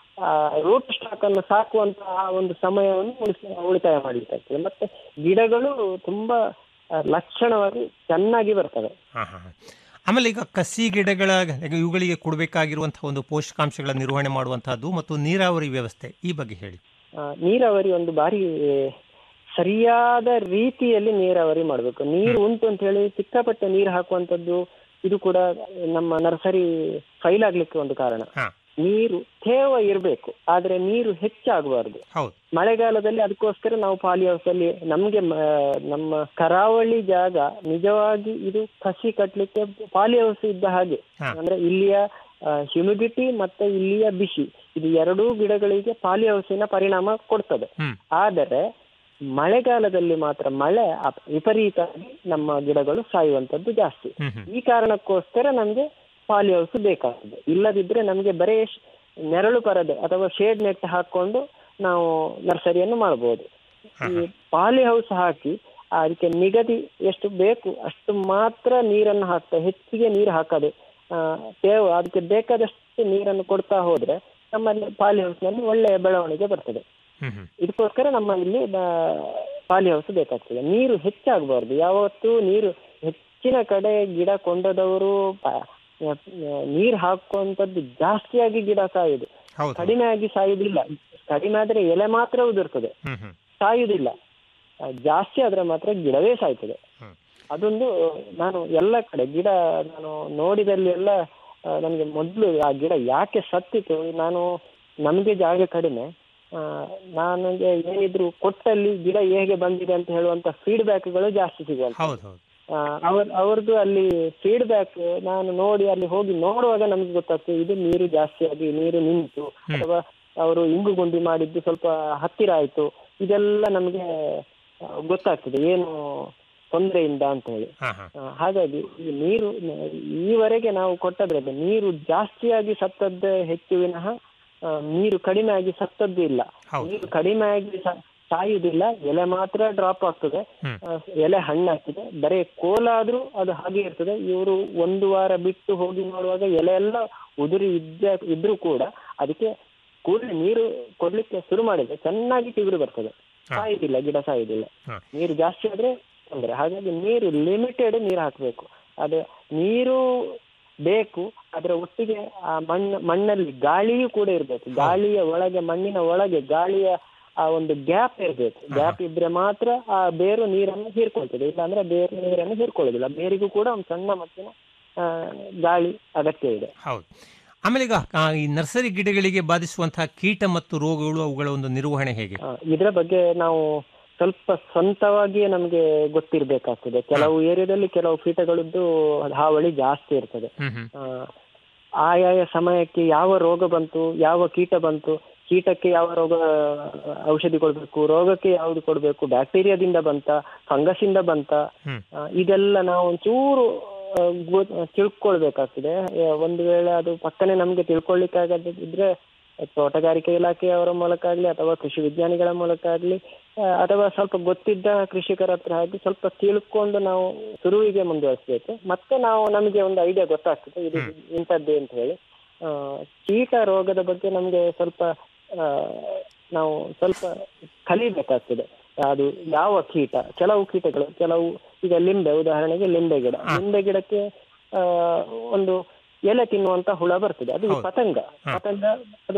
ರೂಟ್ ಸ್ಟಾಕ್ ಅನ್ನು ಸಾಕುವಂತ ಆ ಒಂದು ಸಮಯವನ್ನು ಉಳಿಸ- ಉಳಿತಾಯ ಮಾಡ್ಲಿಕ್ಕೆ ಆಗ್ತದೆ ಮತ್ತೆ ಗಿಡಗಳು ತುಂಬಾ ಆ, ಲಕ್ಷಣವಾಗಿ ಚೆನ್ನಾಗಿ ಬರ್ತವೆ ಹಾ ಹಾ ಹಾ. ಆಮೇಲೆ ಈಗ ಕಸಿ ಗಿಡಗಳ ಈಗ ಇವುಗಳಿಗೆ ಕೊಡಬೇಕಾಗಿರುವಂತಹ ಒಂದು ಪೋಷಕಾಂಶಗಳ ನಿರ್ವಹಣೆ ಮಾಡುವಂತಹದ್ದು ಮತ್ತು ನೀರಾವರಿ ವ್ಯವಸ್ಥೆ ಈ ಬಗ್ಗೆ ಹೇಳಿ ಆ, ನೀರಾವರಿ ಒಂದು ಬಾರಿ ಸರಿಯಾದ ರೀತಿಯಲ್ಲಿ ನೀರಾವರಿ ಮಾಡಬೇಕು ನೀರು ಉಂಟು ಅಂತ ಹೇಳಿ ಸಿಕ್ಕಾಪಟ್ಟೆ ನೀರು ಹಾಕುವಂತದ್ದು ಇದು ಕೂಡ ನಮ್ಮ ನರ್ಸರಿ ಫೈಲ್ ಆಗ್ಲಿಕ್ಕೆ ಒಂದು ಕಾರಣ ಹಾ. ನೀರು ತೇವ ಇರಬೇಕು ಆದ್ರೆ ನೀರು ಹೆಚ್ಚಾಗಬಾರ್ದು ಹೌದು ಮಳೆಗಾಲದಲ್ಲಿ ಅದಕ್ಕೋಸ್ಕರ ನಾವು ಪಾಲಿ ಹೌಸ್ ಅಲ್ಲಿ ನಮ್ಗೆ ಮ- ನಮ್ಮ ಕರಾವಳಿ ಜಾಗ ನಿಜವಾಗಿ ಇದು ಕಸಿ ಕಟ್ಲಿಕ್ಕೆ ಪಾಲಿ ಹೌಸ್ ಇದ್ದ ಹಾಗೆ ಹಾ. ಅಂದ್ರೆ ಇಲ್ಲಿಯ ಹ್ಯುಮಿಡಿಟಿ ಮತ್ತೆ ಇಲ್ಲಿಯ ಬಿಸಿ ಇದು ಎರಡೂ ಗಿಡಗಳಿಗೆ ಪಾಲಿ ಹೌಸಿನ ಪರಿಣಾಮ ಕೊಡ್ತದೆ ಹ್ಮ್. ಆದರೆ ಮಳೆಗಾಲದಲ್ಲಿ ಮಾತ್ರ ಮಳೆ ಅಪ್- ವಿಪರೀತವಾಗಿ ನಮ್ಮ ಗಿಡಗಳು ಸಾಯುವಂತದ್ದು ಜಾಸ್ತಿ ಹ್ಮ್ ಹ್ಮ್ ಈ ಕಾರಣಕ್ಕೋಸ್ಕರ ನಮ್ಗೆ ಪಾಲಿ ಹೌಸ್ ಬೇಕಾಗ್ತದೆ ಇಲ್ಲದಿದ್ರೆ ನಮ್ಗೆ ಬರೇ ಶ್- ನೆರಳು ಪರದೆ ಅಥವಾ ಶೇಡ್ ನೆಟ್ ಹಾಕೊಂಡು ನಾವು ನರ್ಸರಿಯನ್ನು ಮಾಡಬಹುದು ಈ ಪಾಲಿ ಹೌಸ್ ಹಾಕಿ ಅದಕ್ಕೆ ನಿಗದಿ ಎಷ್ಟು ಬೇಕು ಅಷ್ಟು ಮಾತ್ರ ನೀರನ್ನು ಹಾಕ್ತಾ ಹೆಚ್ಚಿಗೆ ನೀರು ಹಾಕದೆ ಆ, ತೇವ ಅದಕ್ಕೆ ಬೇಕಾದಷ್ಟು ನೀರನ್ನು ಕೊಡ್ತಾ ಹೋದ್ರೆ ನಮ್ಮಲ್ಲಿ ಪಾಲಿ ಹೌಸ್ನಲ್ಲಿ ಒಳ್ಳೆಯ ಬೆಳವಣಿಗೆ ಬರ್ತದೆ ಹ್ಮ್ ಹ್ಮ್ ಇದಕ್ಕೋಸ್ಕರ ನಮ್ಮ ಇಲ್ಲಿ ಪಾಲಿ ಹೌಸ್ ಬೇಕಾಗ್ತದೆ ನೀರು ಹೆಚ್ಚಾಗಬಾರ್ದು ಯಾವತ್ತೂ ನೀರು ಹೆಚ್ಚಿನ ಕಡೆ ಗಿಡ ಕೊಂಡದವರು ನೀರು ಹಾಕುವಂತದ್ದು ಜಾಸ್ತಿಯಾಗಿ ಗಿಡ ಸಾಯುದು ಹೌದು ಕಡಿಮೆ ಆಗಿ ಸಾಯುದಿಲ್ಲ ಕಡಿಮೆ ಆದ್ರೆ ಎಲೆ ಮಾತ್ರ ಉದುರ್ತದೆ ಹ್ಮ್ ಹ್ಮ್ ಸಾಯುದಿಲ್ಲ ಆ, ಜಾಸ್ತಿ ಆದ್ರೆ ಮಾತ್ರ ಗಿಡವೇ ಸಾಯ್ತದೆ ಹ್ಮ್. ಅದೊಂದು ನಾನು ಎಲ್ಲ ಕಡೆ ಗಿಡ ನಾನು ನೋಡಿದಲ್ಲಿ ಎಲ್ಲ ಆ, ನನಗೆ ಮೊದಲು ಆ ಗಿಡ ಯಾಕೆ ಸತ್ತಿತು ನಾನು ನಮಗೆ ಜಾಗ ಕಡಿಮೆ ಆ, ನನಗೆ ಏನಿದ್ರು ಕೊಟ್ಟಲ್ಲಿ ಗಿಡ ಹೇಗೆ ಬಂದಿದೆ ಅಂತ ಹೇಳುವಂತ ಫೀಡ್ಬ್ಯಾಕ್ಗಳು ಜಾಸ್ತಿ ಸಿಗುವಂತ ಹೌದು ಹೌದು ಅವ್ರ ಅವ್ರದ್ದು ಅಲ್ಲಿ ಫೀಡ್ಬ್ಯಾಕ್ ನಾನು ನೋಡಿ ಅಲ್ಲಿ ಹೋಗಿ ನೋಡುವಾಗ ನಮ್ಗೆ ಗೊತ್ತಾಗ್ತದೆ ಇದು ನೀರು ಜಾಸ್ತಿ ಆಗಿ ನೀರು ನಿಂತು ಅಥವಾ ಅವರು ಇಂಗು ಗುಂಡಿ ಮಾಡಿದ್ದು ಸ್ವಲ್ಪ ಹತ್ತಿರ ಆಯ್ತು ಇದೆಲ್ಲ ನಮಗೆ ಆ, ಗೊತ್ತಾಗ್ತದೆ ಏನು ತೊಂದರೆಯಿಂದ ಅಂತ ಹೇಳಿ ಹಾ ಹಾ ಆ, ಹಾಗಾಗಿ ಈ ನೀರು ನ- ಈವರೆಗೆ ನಾವು ಕೊಟ್ಟದ್ರಲ್ಲಿ ನೀರು ಜಾಸ್ತಿಯಾಗಿ ಸತ್ತದ್ದೇ ಹೆಚ್ಚು ವಿನಃ ಆ, ನೀರು ಕಡಿಮೆ ಆಗಿ ಸತ್ತದ್ದು ಇಲ್ಲ ಹೌದು. ನೀರು ಕಡಿಮೆ ಆಗಿ ಸ- ಸಾಯುವುದಿಲ್ಲ ಎಲೆ ಮಾತ್ರ ಡ್ರಾಪ್ ಆಗ್ತದೆ ಹ್ಮ್. ಆ, ಎಲೆ ಹಣ್ಣಾಗ್ತದೆ ಬರೀ ಕೋಲಾದ್ರೂ ಅದು ಹಾಗೆ ಇರ್ತದೆ ಇವರು ಒಂದು ವಾರ ಬಿಟ್ಟು ಹೋಗಿ ನೋಡುವಾಗ ಎಲೆ ಎಲ್ಲ ಉದುರಿ ಇದ್ದ ಇದ್ರೂ ಕೂಡ ಅದಕ್ಕೆ ಕೂಡಲೇ ನೀರು ಕೊಡ್ಲಿಕ್ಕೆ ಶುರು ಮಾಡಿದ್ರೆ ಚೆನ್ನಾಗಿ ಚಿಗುರು ಬರ್ತದೆ ಹಾ. ಸಾಯುದಿಲ್ಲ ಗಿಡ ಸಾಯುದಿಲ್ಲ ಹಾ. ನೀರು ಜಾಸ್ತಿ ಆದ್ರೆ ತೊಂದ್ರೆ ಹಾಗಾಗಿ ನೀರು ಲಿಮಿಟೆಡ್ ನೀರು ಹಾಕಬೇಕು ಅದು ನೀರು ಬೇಕು ಅದರ ಒಟ್ಟಿಗೆ ಆ ಮಣ್ಣು ಮಣ್ಣಲ್ಲಿ ಗಾಳಿಯೂ ಕೂಡ ಇರಬೇಕು ಗಾಳಿಯ ಒಳಗೆ ಮಣ್ಣಿನ ಒಳಗೆ ಗಾಳಿಯ ಆ ಒಂದು ಗ್ಯಾಪ್ ಇರಬೇಕು ಗ್ಯಾಪ್ ಇದ್ರೆ ಮಾತ್ರ ಆ ಬೇರು ನೀರನ್ನು ಹೀರ್ಕೊಳ್ತದೆ ಇಲ್ಲಾಂದ್ರೆ ಬೇರು ನೀರನ್ನು ಹೀರ್ಕೊಳ್ಳೋದಿಲ್ಲ ಬೇರಿಗೂ ಕೂಡ ಒಂದು ಸಣ್ಣ ಮಟ್ಟಿನ ಆ, ಗಾಳಿ ಅಗತ್ಯ ಇದೆ ಹೌದು ಆಮೇಲೆ ಈಗ ಆ, ಈ ನರ್ಸರಿ ಗಿಡಗಳಿಗೆ ಬಾಧಿಸುವಂತಹ ಕೀಟ ಮತ್ತು ರೋಗಗಳು ಅವುಗಳ ಒಂದು ನಿರ್ವಹಣೆ ಹೇಗೆ ಆ, ಇದರ ಬಗ್ಗೆ ನಾವು ಸ್ವಲ್ಪ ಸ್ವಂತವಾಗಿಯೇ ನಮಗೆ ಗೊತ್ತಿರ್ಬೇಕಾಗ್ತದೆ ಕೆಲವು ಏರಿಯಾದಲ್ಲಿ ಕೆಲವು ಕೀಟಗಳದ್ದು ಹಾವಳಿ ಜಾಸ್ತಿ ಇರ್ತದೆ ಹ್ಮ್ ಹ್ಮ್ ಆ, ಆಯಾಯ ಸಮಯಕ್ಕೆ ಯಾವ ರೋಗ ಬಂತು ಯಾವ ಕೀಟ ಬಂತು ಕೀಟಕ್ಕೆ ಯಾವ ರೋಗ ಆ, ಔಷಧಿ ಕೊಡಬೇಕು ರೋಗಕ್ಕೆ ಯಾವುದು ಕೊಡಬೇಕು ಬ್ಯಾಕ್ಟೀರಿಯಾದಿಂದ ಬಂತ ಫಂಗಸ್ ಇಂದ ಬಂತ ಹ್ಮ್. ಆ, ಇದೆಲ್ಲ ನಾವು ಒಂಚೂರು ಆ, ಗೊ- ತಿಳ್ಕೊಳ್ಬೇಕಾಗ್ತದೆ ಆ, ಒಂದು ವೇಳೆ ಅದು ಪಕ್ಕನೆ ನಮ್ಗೆ ತಿಳ್ಕೊಳ್ಳಿಕ್ಕಾಗದಿದ್ರೆ ತೋಟಗಾರಿಕೆ ಇಲಾಖೆಯವರ ಮೂಲಕ ಆಗ್ಲಿ ಅಥವಾ ಕೃಷಿ ವಿಜ್ಞಾನಿಗಳ ಮೂಲಕ ಆಗ್ಲಿ ಆ, ಅಥವಾ ಸ್ವಲ್ಪ ಗೊತ್ತಿದ್ದ ಕೃಷಿಕರ ಹತ್ರ ಆಗಿ ಸ್ವಲ್ಪ ತಿಳ್ಕೊಂಡು ನಾವು ಶುರುವಿಗೆ ಮುಂದುವರಿಸಬೇಕು ಮತ್ತೆ ನಾವು ನಮಗೆ ಒಂದು ಐಡಿಯಾ ಗೊತ್ತಾಗ್ತದೆ ಇದು ಇಂಥದ್ದೇ ಅಂತ ಹೇಳಿ ಆ, ಕೀಟ ರೋಗದ ಬಗ್ಗೆ ನಮ್ಗೆ ಸ್ವಲ್ಪ ಆ, ನಾವು ಸ್ವಲ್ಪ ಕಲಿಬೇಕಾಗ್ತದೆ ಅದು ಯಾವ ಕೀಟ ಕೆಲವು ಕೀಟಗಳು ಕೆಲವು ಈಗ ಲಿಂಬೆ ಉದಾಹರಣೆಗೆ ಲಿಂಬೆ ಗಿಡ ಲಿಂಬೆ ಗಿಡಕ್ಕೆ ಆ, ಒಂದು ಎಲೆ ತಿನ್ನುವಂತ ಹುಳ ಬರ್ತದೆ ಅದು ಈ ಪತಂಗ ಪತಂಗ ಅದು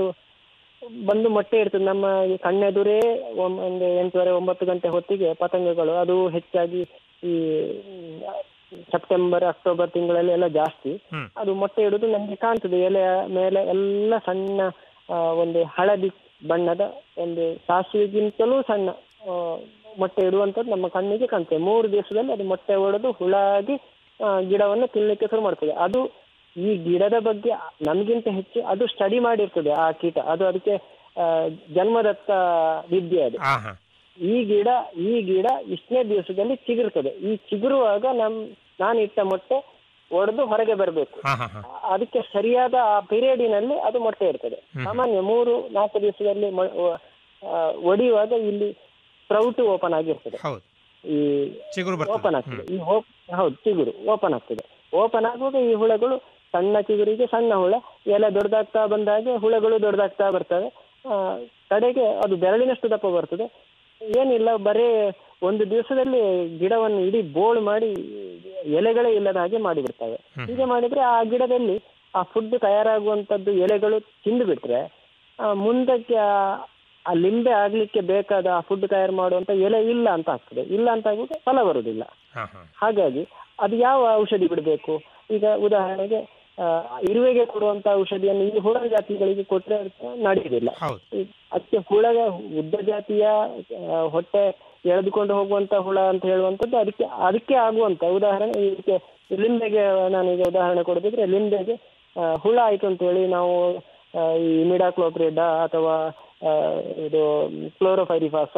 ಬಂದು ಮೊಟ್ಟೆ ಇರ್ತದೆ ನಮ್ಮ ಈ ಕಣ್ಣೆದುರೇ ಒಮ್- ಒಂದು ಎಂಟೂವರೆ ಒಂಬತ್ತು ಗಂಟೆ ಹೊತ್ತಿಗೆ ಪತಂಗಗಳು ಅದು ಹೆಚ್ಚಾಗಿ ಈ ಮ್, ಸೆಪ್ಟೆಂಬರ್ ಅಕ್ಟೋಬರ್ ತಿಂಗಳಲ್ಲಿ ಎಲ್ಲ ಜಾಸ್ತಿ ಹ್ಮ್. ಅದು ಮೊಟ್ಟೆ ಇಡುದು ನಮ್ಗೆ ಕಾಣ್ತದೆ ಎಲೆಯ ಮೇಲೆ ಎಲ್ಲ ಸಣ್ಣ ಆ, ಒಂದು ಹಳದಿ ಬಣ್ಣದ ಒಂದು ಸಾಸಿವೆಗಿಂತಲೂ ಸಣ್ಣ ಆ, ಮೊಟ್ಟೆ ಇಡುವಂತದ್ದು ನಮ್ಮ ಕಣ್ಣಿಗೆ ಕಾಣ್ತದೆ ಮೂರು ದಿವಸದಲ್ಲಿ ಅದು ಮೊಟ್ಟೆ ಒಡೆದು ಹುಳಾಗಿ ಆ, ಗಿಡವನ್ನು ತಿನ್ಲಿಕ್ಕೆ ಶುರು ಮಾಡ್ತದೆ ಅದು ಈ ಗಿಡದ ಬಗ್ಗೆ ನಮಗಿಂತ ಹೆಚ್ಚು ಅದು ಸ್ಟಡಿ ಮಾಡಿರ್ತದೆ ಆ ಕೀಟ ಅದು ಅದಕ್ಕೆ ಆ, ಜನ್ಮದತ್ತ ವಿದ್ಯೆ ಅದು ಹಾ ಹಾ ಈ ಗಿಡ ಈ ಗಿಡ ಇಷ್ಟನೇ ದಿವಸದಲ್ಲಿ ಚಿಗುರ್ತದೆ ಈ ಚಿಗುರುವಾಗ ನಮ್ ನಾನು ಇಟ್ಟ ಮೊಟ್ಟೆ ಒಡೆದು ಹೊರಗೆ ಬರಬೇಕು ಹಾ ಹಾ ಹಾ ಅದಕ್ಕೆ ಸರಿಯಾದ ಆ ಪೀರಿಯಡಿನಲ್ಲಿ ಅದು ಮೊಟ್ಟೆ ಇರ್ತದೆ ಸಾಮಾನ್ಯ ಮೂರು ನಾಲ್ಕು ದಿವಸದಲ್ಲಿ ಮೊ- ಒ- ಆ, ಒಡೆಯುವಾಗ ಇಲ್ಲಿ ಸ್ಪ್ರೌಟ್ ಓಪನ್ ಆಗಿರ್ತದೆ ಹೌದು ಈ ಚಿಗುರು ಓಪನ್ ಬರ್ತದೆ ಆಗ್ತದೆ ಈ ಹೋಪ್ ಹೌದು ಚಿಗುರು ಓಪನ್ ಆಗ್ತದೆ ಓಪನ್ ಆಗುವಾಗ ಈ ಹುಳಗಳು ಸಣ್ಣ ಚಿಗುರಿಗೆ ಸಣ್ಣ ಹುಳ ಎಲೆ ದೊಡ್ಡದಾಗ್ತಾ ಬಂದಾಗೆ ಹುಳಗಳು ದೊಡ್ಡದಾಗ್ತಾ ಬರ್ತವೆ ಆ, ಕಡೆಗೆ ಅದು ಬೆರಳಿನಷ್ಟು ದಪ್ಪ ಬರ್ತದೆ ಏನಿಲ್ಲ ಬರೇ ಒಂದು ದಿವಸದಲ್ಲಿ ಗಿಡವನ್ನು ಇಡೀ ಬೋಳ್ ಮಾಡಿ ಎಲೆಗಳೇ ಇಲ್ಲದ ಹಾಗೆ ಮಾಡಿಬಿಡ್ತವೆ ಹೀಗೆ ಮಾಡಿದ್ರೆ ಆ ಗಿಡದಲ್ಲಿ ಆ ಫುಡ್ ತಯಾರಾಗುವಂತದ್ದು ಎಲೆಗಳು ತಿಂದು ಬಿಟ್ರೆ ಆ, ಮುಂದಕ್ಕೆ ಆ- ಆ ಲಿಂಬೆ ಆಗ್ಲಿಕ್ಕೆ ಬೇಕಾದ ಆ ಫುಡ್ ತಯಾರು ಮಾಡುವಂತ ಎಲೆ ಇಲ್ಲ ಅಂತ ಆಗ್ತದೆ ಇಲ್ಲ ಅಂತ ಆಗುವಾಗ ಫಲ ಬರುದಿಲ್ಲ ಹಾ ಹಾ ಹಾಗಾಗಿ ಅದು ಯಾವ ಔಷಧಿ ಬಿಡಬೇಕು ಈಗ ಉದಾಹರಣೆಗೆ ಆ, ಇರುವೆಗೆ ಕೊಡುವಂತ ಔಷಧಿಯನ್ನು ಈ ಹುಳ ಜಾತಿಗಳಿಗೆ ಕೊಟ್ರೆ ಅದಕ್ಕೆ ನಡೆಯುವುದಿಲ್ಲ ಹೌದು ಈ- ಅದಕ್ಕೆ ಹುಳ ಉದ್ದ ಜಾತಿಯ ಆ, ಹೊಟ್ಟೆ ಎಳೆದುಕೊಂಡು ಹೋಗುವಂತ ಹುಳ ಅಂತ ಹೇಳುವಂತದ್ದು ಅದಕ್ಕೆ ಅದಕ್ಕೆ ಆಗುವಂತ ಉದಾಹರಣೆ ಇದಕ್ಕೆ ಲಿಂಬೆಗೆ ನಾನೀಗ ಉದಾಹರಣೆ ಕೊಡದಿದ್ರೆ ಲಿಂಬೆಗೆ ಆ, ಹುಳ ಆಯ್ತು ಅಂತ ಹೇಳಿ ನಾವು ಆ, ಈ ಮಿಡಾಕ್ಲೋಪ್ರಿಡ ಅಥವಾ ಆ, ಇದು ಕ್ಲೋರೋಫೈರಿಫಾಸ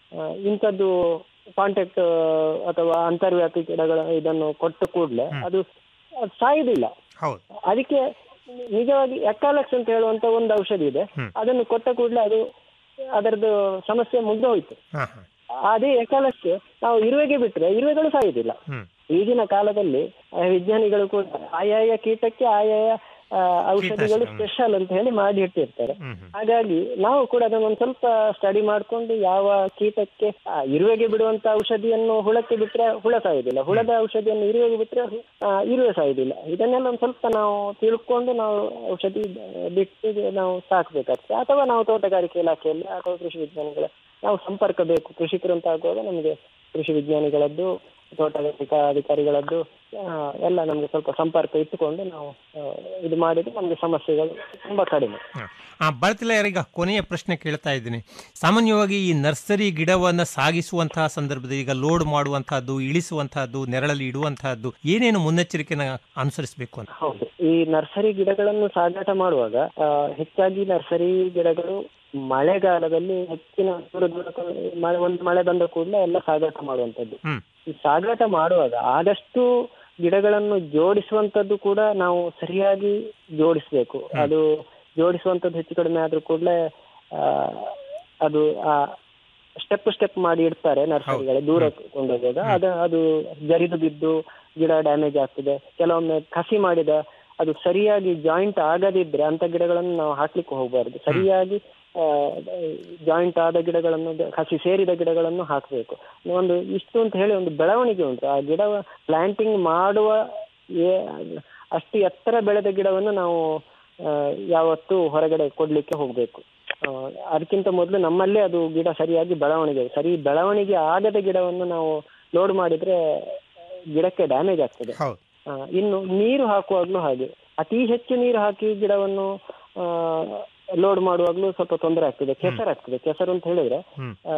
ಇಂಥದ್ದು ಕಾಂಟ್ಯಾಕ್ಟ್ ಅಥವಾ ಅಂತರ್ವ್ಯಾಪಿ ಗಿಡಗಳ ಇದನ್ನು ಕೊಟ್ಟ ಕೂಡಲೇ ಅದು ಅದು ಸಾಯುವುದಿಲ್ಲ ಹೌದು ಅದಕ್ಕೆ ನಿಜವಾಗಿ ಎಕಾಲಕ್ಸ್ ಅಂತ ಹೇಳುವಂತ ಒಂದು ಔಷಧಿ ಇದೆ ಹ್ಮ್. ಅದನ್ನು ಕೊಟ್ಟ ಕೂಡಲೇ ಅದು ಅದರದ್ದು ಸಮಸ್ಯೆ ಮುಗ್ದು ಹೋಯ್ತು ಹಾ ಹಾ ಅದೇ ಎಕಾಲಕ್ಸ್ ನಾವು ಇರುವೆಗೆ ಬಿಟ್ರೆ ಇರುವೆಗಳು ಸಾಯುವುದಿಲ್ಲ ಹ್ಮ್ ಈಗಿನ ಕಾಲದಲ್ಲಿ ಆ, ವಿಜ್ಞಾನಿಗಳು ಕೂಡ ಆಯಾಯ ಕೀಟಕ್ಕೆ ಆಯಾಯ ಆ, ಔಷಧಿಗಳು ಕೀಟ, ಹ್ಮ್. ಸ್ಪೆಷಲ್ ಅಂತ ಹೇಳಿ ಮಾಡಿ ಇಟ್ಟಿರ್ತಾರೆ ಹ್ಮ್ ಹ್ಮ್ ಹಾಗಾಗಿ ನಾವು ಕೂಡ ಅದನ್ನ ಒಂದು ಸ್ವಲ್ಪ ಸ್ಟಡಿ ಮಾಡ್ಕೊಂಡು ಯಾವ ಕೀಟಕ್ಕೆ ಆ, ಇರುವೆಗೆ ಬಿಡುವಂತ ಔಷಧಿಯನ್ನು ಹುಳಕ್ಕೆ ಬಿಟ್ರೆ ಹುಳ ಸಾಯುವುದಿಲ್ಲ ಹುಳದ ಔಷಧಿಯನ್ನು ಇರುವೆಗೆ ಬಿಟ್ರೆ ಆ, ಇರುವೆ ಸಾಯುವುದಿಲ್ಲ ಇದನ್ನೆಲ್ಲ ಒಂದು ಸ್ವಲ್ಪ ನಾವು ತಿಳ್ಕೊಂಡು ನಾವು ಔಷಧಿ ಬಿಟ್ಟು ನಾವು ಸಾಕ್ಬೇಕಾಗ್ತದೆ ಅಥವಾ ನಾವು ತೋಟಗಾರಿಕೆ ಇಲಾಖೆಯಲ್ಲಿ ಅಥವಾ ಕೃಷಿ ವಿಜ್ಞಾನಿಗಳ ನಾವು ಸಂಪರ್ಕ ಬೇಕು ಕೃಷಿಕರು ಅಂತ ಆಗುವಾಗ ನಮಗೆ ಕೃಷಿ ವಿಜ್ಞಾನಿಗಳದ್ದು ತೋಟಗಾರಿಕಾ ಅಧಿಕಾರಿಗಳದ್ದು ಆ, ಎಲ್ಲ ನಮಗೆ ಸ್ವಲ್ಪ ಸಂಪರ್ಕ ಇಟ್ಟುಕೊಂಡು ನಾವು ಆ, ಇದು ಮಾಡಿದ್ರೆ ನಮಗೆ ಸಮಸ್ಯೆಗಳು ತುಂಬಾ ಕಡಿಮೆ ಆ ಬರ್ತಿಲ್ಲ ಯಾರೀಗ ಕೊನೆಯ ಪ್ರಶ್ನೆ ಕೇಳ್ತಾ ಇದ್ದೀನಿ ಸಾಮಾನ್ಯವಾಗಿ ಈ ನರ್ಸರಿ ಗಿಡವನ್ನ ಸಾಗಿಸುವಂತಹ ಸಂದರ್ಭದಲ್ಲಿ ಈಗ ಲೋಡ್ ಮಾಡುವಂತಹದ್ದು ಇಳಿಸುವಂತಹದ್ದು ನೆರಳಲ್ಲಿ ಇಡುವಂತಹದ್ದು ಏನೇನು ಮುನ್ನೆಚ್ಚರಿಕೆನ ಅನುಸರಿಸಬೇಕು ಅಂತ ಹೌದು ಈ ನರ್ಸರಿ ಗಿಡಗಳನ್ನು ಸಾಗಾಟ ಮಾಡುವಾಗ ಆ, ಹೆಚ್ಚಾಗಿ ನರ್ಸರಿ ಗಿಡಗಳು ಮಳೆಗಾಲದಲ್ಲಿ ಹೆಚ್ಚಿನ ದೂರ ದೂರ ಕ- ಮಳೆ ಒಂದು ಮಳೆ ಬಂದ ಕೂಡಲೇ ಎಲ್ಲ ಸಾಗಾಟ ಮಾಡುವಂತದ್ದು ಹ್ಮ್. ಈ ಸಾಗಾಟ ಮಾಡುವಾಗ ಆದಷ್ಟು ಗಿಡಗಳನ್ನು ಜೋಡಿಸುವಂತದ್ದು ಕೂಡ ನಾವು ಸರಿಯಾಗಿ ಜೋಡಿಸ್ಬೇಕು ಅದು ಜೋಡಿಸುವಂತದ್ದು ಹೆಚ್ಚು ಕಡಿಮೆ ಆದ್ರೂ ಕೂಡಲೇ ಅದು ಆ ಸ್ಟೆಪ್ ಸ್ಟೆಪ್ ಮಾಡಿ ಇಡ್ತಾರೆ ನರ್ಸರಿಗಳು ದೂರ ಕೊಂಡೋಗುವಾಗ ಅದು ಅದು ಜರಿದು ಬಿದ್ದು ಗಿಡ ಡ್ಯಾಮೇಜ್ ಆಗ್ತದೆ ಕೆಲವೊಮ್ಮೆ ಕಸಿ ಮಾಡಿದ ಅದು ಸರಿಯಾಗಿ ಜಾಯಿಂಟ್ ಆಗದಿದ್ರೆ ಅಂತ ಗಿಡಗಳನ್ನು ನಾವು ಹಾಕ್ಲಿಕ್ಕೆ ಹೋಗಬಾರ್ದು ಸರಿಯಾಗಿ ಜಾಯಿಂಟ್ ಆದ ಗಿಡಗಳನ್ನು ಕಸಿ ಸೇರಿದ ಗಿಡಗಳನ್ನು ಹಾಕಬೇಕು ಒಂದು ಇಷ್ಟು ಅಂತ ಹೇಳಿ ಒಂದು ಬೆಳವಣಿಗೆ ಉಂಟು ಆ ಗಿಡ ಪ್ಲಾಂಟಿಂಗ್ ಮಾಡುವ ಏ- ಅಷ್ಟು ಎತ್ತರ ಬೆಳೆದ ಗಿಡವನ್ನು ನಾವು ಆ, ಯಾವತ್ತೂ ಹೊರಗಡೆ ಕೊಡ್ಲಿಕ್ಕೆ ಹೋಗ್ಬೇಕು ಆ, ಅದಕ್ಕಿಂತ ಮೊದಲು ನಮ್ಮಲ್ಲೇ ಅದು ಗಿಡ ಸರಿಯಾಗಿ ಬೆಳವಣಿಗೆ ಸರಿ ಬೆಳವಣಿಗೆ ಆಗದ ಗಿಡವನ್ನು ನಾವು ಲೋಡ್ ಮಾಡಿದ್ರೆ ಗಿಡಕ್ಕೆ ಡ್ಯಾಮೇಜ್ ಆಗ್ತದೆ ಹೌದು ಆ, ಇನ್ನು ನೀರು ಹಾಕುವಾಗ್ಲೂ ಹಾಗೆ ಅತಿ ಹೆಚ್ಚು ನೀರು ಹಾಕಿ ಗಿಡವನ್ನು ಲೋಡ್ ಮಾಡುವಾಗ್ಲೂ ಸ್ವಲ್ಪ ತೊಂದರೆ ಆಗ್ತದೆ ಕೆಸರು ಆಗ್ತದೆ ಕೆಸರು ಅಂತ ಹೇಳಿದ್ರೆ ಹ್ಮ್. ಆ,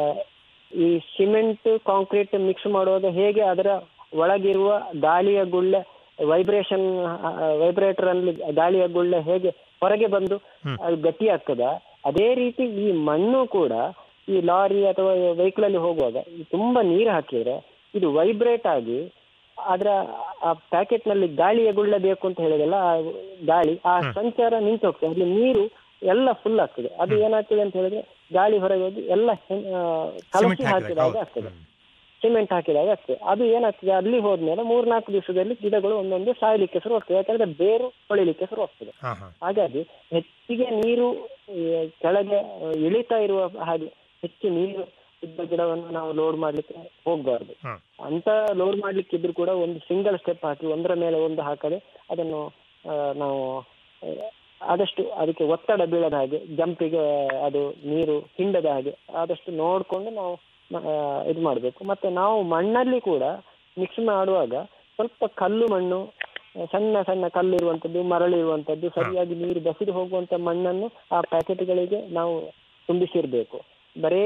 ಈ ಸಿಮೆಂಟ್ ಕಾಂಕ್ರೀಟ್ ಮಿಕ್ಸ್ ಮಾಡುವಾಗ ಹೇಗೆ ಅದರ ಒಳಗಿರುವ ಗಾಳಿಯ ಗುಳ್ಳೆ ವೈಬ್ರೇಷನ್ ವೈಬ್ರೇಟರ್ ಅಲ್ಲಿ ಗಾಳಿಯ ಗುಳ್ಳೆ ಹೇಗೆ ಹೊರಗೆ ಬಂದು ಅದು ಗಟ್ಟಿ ಆಗ್ತದ ಅದೇ ರೀತಿ ಈ ಮಣ್ಣು ಕೂಡ ಈ ಲಾರಿ ಅಥವಾ ವೆಹಿಕಲ್ ಅಲ್ಲಿ ಹೋಗುವಾಗ ಈ ತುಂಬಾ ನೀರು ಹಾಕಿದ್ರೆ ಇದು ವೈಬ್ರೇಟ್ ಆಗಿ ಅದರ ಆ ಪ್ಯಾಕೆಟ್ ನಲ್ಲಿ ಗಾಳಿಯ ಗುಳ್ಳೆ ಬೇಕು ಅಂತ ಹೇಳಿದಲ್ಲ ಆ ಗಾಳಿ ಆ ಸಂಚಾರ ನಿಂತು ಹೋಗ್ತದೆ ಅಲ್ಲಿ ನೀರು ಎಲ್ಲ ಫುಲ್ ಆಗ್ತದೆ ಅದು ಏನಾಗ್ತದೆ ಅಂತ ಹೇಳಿದ್ರೆ ಗಾಳಿ ಹೊರಗೆ ಹೋಗಿ ಎಲ್ಲ ಹೆಣ್- ಆ, ಕಲಸಿ ಹಾಕಿದಾಗ, ಹಾಕಿದಾಗ ಹೌದು. ಆಗ್ತದೆ ಸಿಮೆಂಟ್ ಹಾಕಿದಾಗ ಆಗ್ತದೆ ಅದು ಏನಾಗ್ತದೆ ಅಲ್ಲಿ ಹೋದ್ಮೇಲೆ ಮೂರ್ನಾಲ್ಕು ದಿವಸದಲ್ಲಿ ಗಿಡಗಳು ಒಂದೊಂದು ಸಾಯ್ಲಿಕ್ಕೆ ಶುರು ಆಗ್ತದೆ ಯಾಕಂದ್ರೆ ಬೇರು ಹೊಳಿಲಿಕ್ಕೆ ಶುರು ಆಗ್ತದೆ ಹಾ ಹಾ ಹಾಗಾಗಿ ಹೆಚ್ಚಿಗೆ ನೀರು ಈ, ಕೆಳಗೆ ಆ, ಇಳಿತಾ ಇರುವ ಹಾಗೆ ಹೆಚ್ಚು ನೀರು ಇದ್ದ ಗಿಡವನ್ನು ನಾವು ಲೋಡ್ ಮಾಡ್ಲಿಕ್ಕೆ ಹೋಗ್ಬಾರ್ದು ಹಾ. ಅಂತ ಲೋಡ್ ಮಾಡ್ಲಿಕ್ಕೆ ಇದ್ರು ಕೂಡ ಒಂದು ಸಿಂಗಲ್ ಸ್ಟೆಪ್ ಹಾಕಿ ಒಂದರ ಮೇಲೆ ಒಂದು ಹಾಕದೆ ಅದನ್ನು ಆ, ನಾವು ಆ, ಆದಷ್ಟು ಅದಕ್ಕೆ ಒತ್ತಡ ಬೀಳದ ಹಾಗೆ ಜಂಪಿಗೆ ಅದು ನೀರು ಹಿಂಡದ ಹಾಗೆ ಆದಷ್ಟು ನೋಡ್ಕೊಂಡು ನಾವು ಆ, ಇದು ಮಾಡಬೇಕು ಮತ್ತೆ ನಾವು ಮಣ್ಣಲ್ಲಿ ಕೂಡ ಮಿಕ್ಸ್ ಮಾಡುವಾಗ ಸ್ವಲ್ಪ ಕಲ್ಲು ಮಣ್ಣು ಆ, ಸಣ್ಣ ಸಣ್ಣ ಕಲ್ಲು ಇರುವಂತದ್ದು ಮರಳು ಇರುವಂತದ್ದು ಸರಿಯಾಗಿ ನೀರು ಬಸಿದು ಹೋಗುವಂತ ಮಣ್ಣನ್ನು ಆ ಪ್ಯಾಕೆಟ್ಗಳಿಗೆ ನಾವು ತುಂಬಿಸಿರ್ಬೇಕು ಬರೇ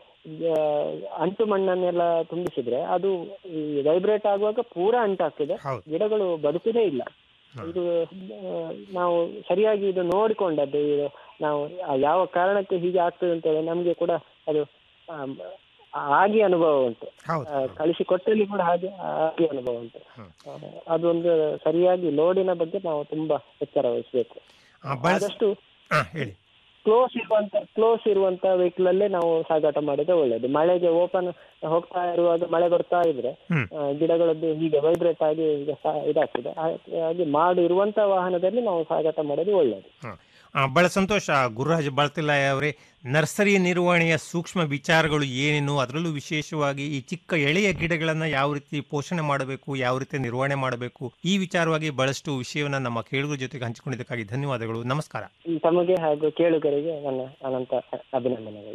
ಆ, ಅಂಟು ಮಣ್ಣನ್ನೆಲ್ಲ ತುಂಬಿಸಿದ್ರೆ ಅದು ಈ ವೈಬ್ರೇಟ್ ಆಗುವಾಗ ಪೂರಾ ಅಂಟಾಗ್ತದೆ ಹೌದು. ಗಿಡಗಳು ಬದುಕುದೇ ಇಲ್ಲ ಇದು ಆ, ನಾವು ಸರಿಯಾಗಿ ಇದು ನೋಡಿಕೊಂಡದ್ದು ಇದು ನಾವು ಆ ಯಾವ ಕಾರಣಕ್ಕೆ ಹೀಗೆ ಆಗ್ತದೆ ಅಂತ ಹೇಳಿ ನಮ್ಗೆ ಕೂಡ ಅದು ಆಮ್, ಆಗಿ ಅನುಭವ ಉಂಟು ಹೌದು ಆ, ಕಳಿಸಿ ಕೊಟ್ಟಲ್ಲಿ ಕೂಡ ಹಾಗೆ ಆಗಿ ಅನುಭವ ಉಂಟು ಆ, ಅದೊಂದು ಸರಿಯಾಗಿ ಲೋಡಿನ ಬಗ್ಗೆ ನಾವು ತುಂಬಾ ಎಚ್ಚರ ವಹಿಸಬೇಕು ಆ, ಬಳಸ್- ಆದಷ್ಟು ಹಾ ಹೇಳಿ ಕ್ಲೋಸ್ ಇರುವಂತ ಕ್ಲೋಸ್ ಇರುವಂತ ವೆಹಿಕಲ್ ಅಲ್ಲೇ ನಾವು ಸಾಗಾಟ ಮಾಡಿದ್ರೆ ಒಳ್ಳೇದು ಮಳೆಗೆ ಓಪನ್ ಹೋಗ್ತಾ ಇರುವಾಗ ಮಳೆ ಬರ್ತಾ ಇದ್ರೆ ಹ್ಮ್. ಆ, ಗಿಡಗಳದ್ದು ಹೀಗೆ ವೈಬ್ರೇಟ್ ಆಗಿ ಈಗ ಸಾ- ಇದಾಗ್ತದೆ ಹಾಗೆ ಮಾಡು ಇರುವಂತ ವಾಹನದಲ್ಲಿ ನಾವು ಸಾಗಾಟ ಮಾಡೋದು ಒಳ್ಳೇದು ಹ್ಮ್. ಆ, ಬಹಳ ಸಂತೋಷ ಗುರುರಾಜ್ ಬಾಳ್ತಿಲ್ಲ ಅವರೇ ನರ್ಸರಿ ನಿರ್ವಹಣೆಯ ಸೂಕ್ಷ್ಮ ವಿಚಾರಗಳು ಏನೇನು ಅದರಲ್ಲೂ ವಿಶೇಷವಾಗಿ ಈ ಚಿಕ್ಕ ಎಳೆಯ ಗಿಡಗಳನ್ನ ಯಾವ ರೀತಿ ಪೋಷಣೆ ಮಾಡಬೇಕು ಯಾವ ರೀತಿ ನಿರ್ವಹಣೆ ಮಾಡಬೇಕು ಈ ವಿಚಾರವಾಗಿ ಬಹಳಷ್ಟು ವಿಷಯವನ್ನ ನಮ್ಮ ಕೇಳುಗರ ಜೊತೆಗೆ ಹಂಚಿಕೊಂಡಿದ್ದಕ್ಕಾಗಿ ಧನ್ಯವಾದಗಳು ನಮಸ್ಕಾರ ತಮಗೆ ಹಾಗೂ ಕೇಳುಗರಿಗೆ ನನ್ನ ಅನಂತ ಅಭಿನಂದನೆಗಳು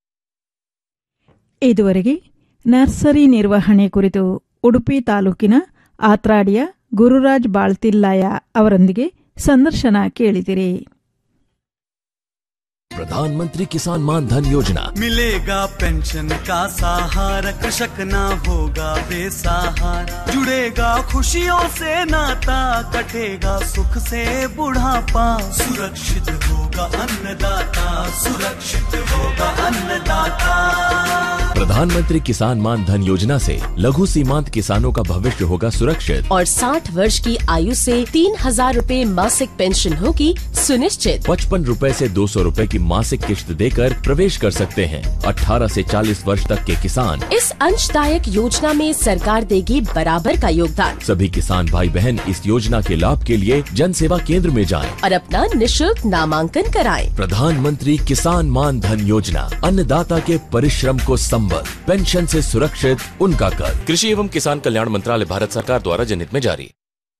ಇದುವರೆಗೆ ನರ್ಸರಿ ನಿರ್ವಹಣೆ ಕುರಿತು ಉಡುಪಿ ತಾಲೂಕಿನ ಆತ್ರಾಡಿಯ ಗುರುರಾಜ್ ಬಾಳ್ತಿಲ್ಲಾಯ ಅವರೊಂದಿಗೆ ಸಂದರ್ಶನ ಕೇಳಿದಿರಿ प्रधानमंत्री किसान मान धन योजना मिलेगा पेंशन का सहारा कृषक ना होगा बेसहारा जुड़ेगा खुशियों से नाता कटेगा सुख से बुढ़ापा सुरक्षित होगा अन्नदाता सुरक्षित होगा अन्नदाता प्रधानमंत्री किसान मान धन योजना से लघु सीमांत किसानों का भविष्य होगा सुरक्षित और 60 वर्ष की आयु से तीन हजार रूपए मासिक पेंशन होगी सुनिश्चित पचपन रूपए से दो सौ रूपए की मासिक किश्त देकर प्रवेश कर सकते हैं 18 से 40 वर्ष तक के किसान इस अंशदायक योजना में सरकार देगी बराबर का योगदान सभी किसान भाई बहन इस योजना के लाभ के लिए जन सेवा केंद्र में जाएं। और अपना निशुल्क नामांकन कराएं। प्रधानमंत्री किसान मान धन योजना अन्नदाता के परिश्रम को संबल पेंशन से सुरक्षित उनका कर कृषि एवं किसान कल्याण मंत्रालय भारत सरकार द्वारा जनहित में जारी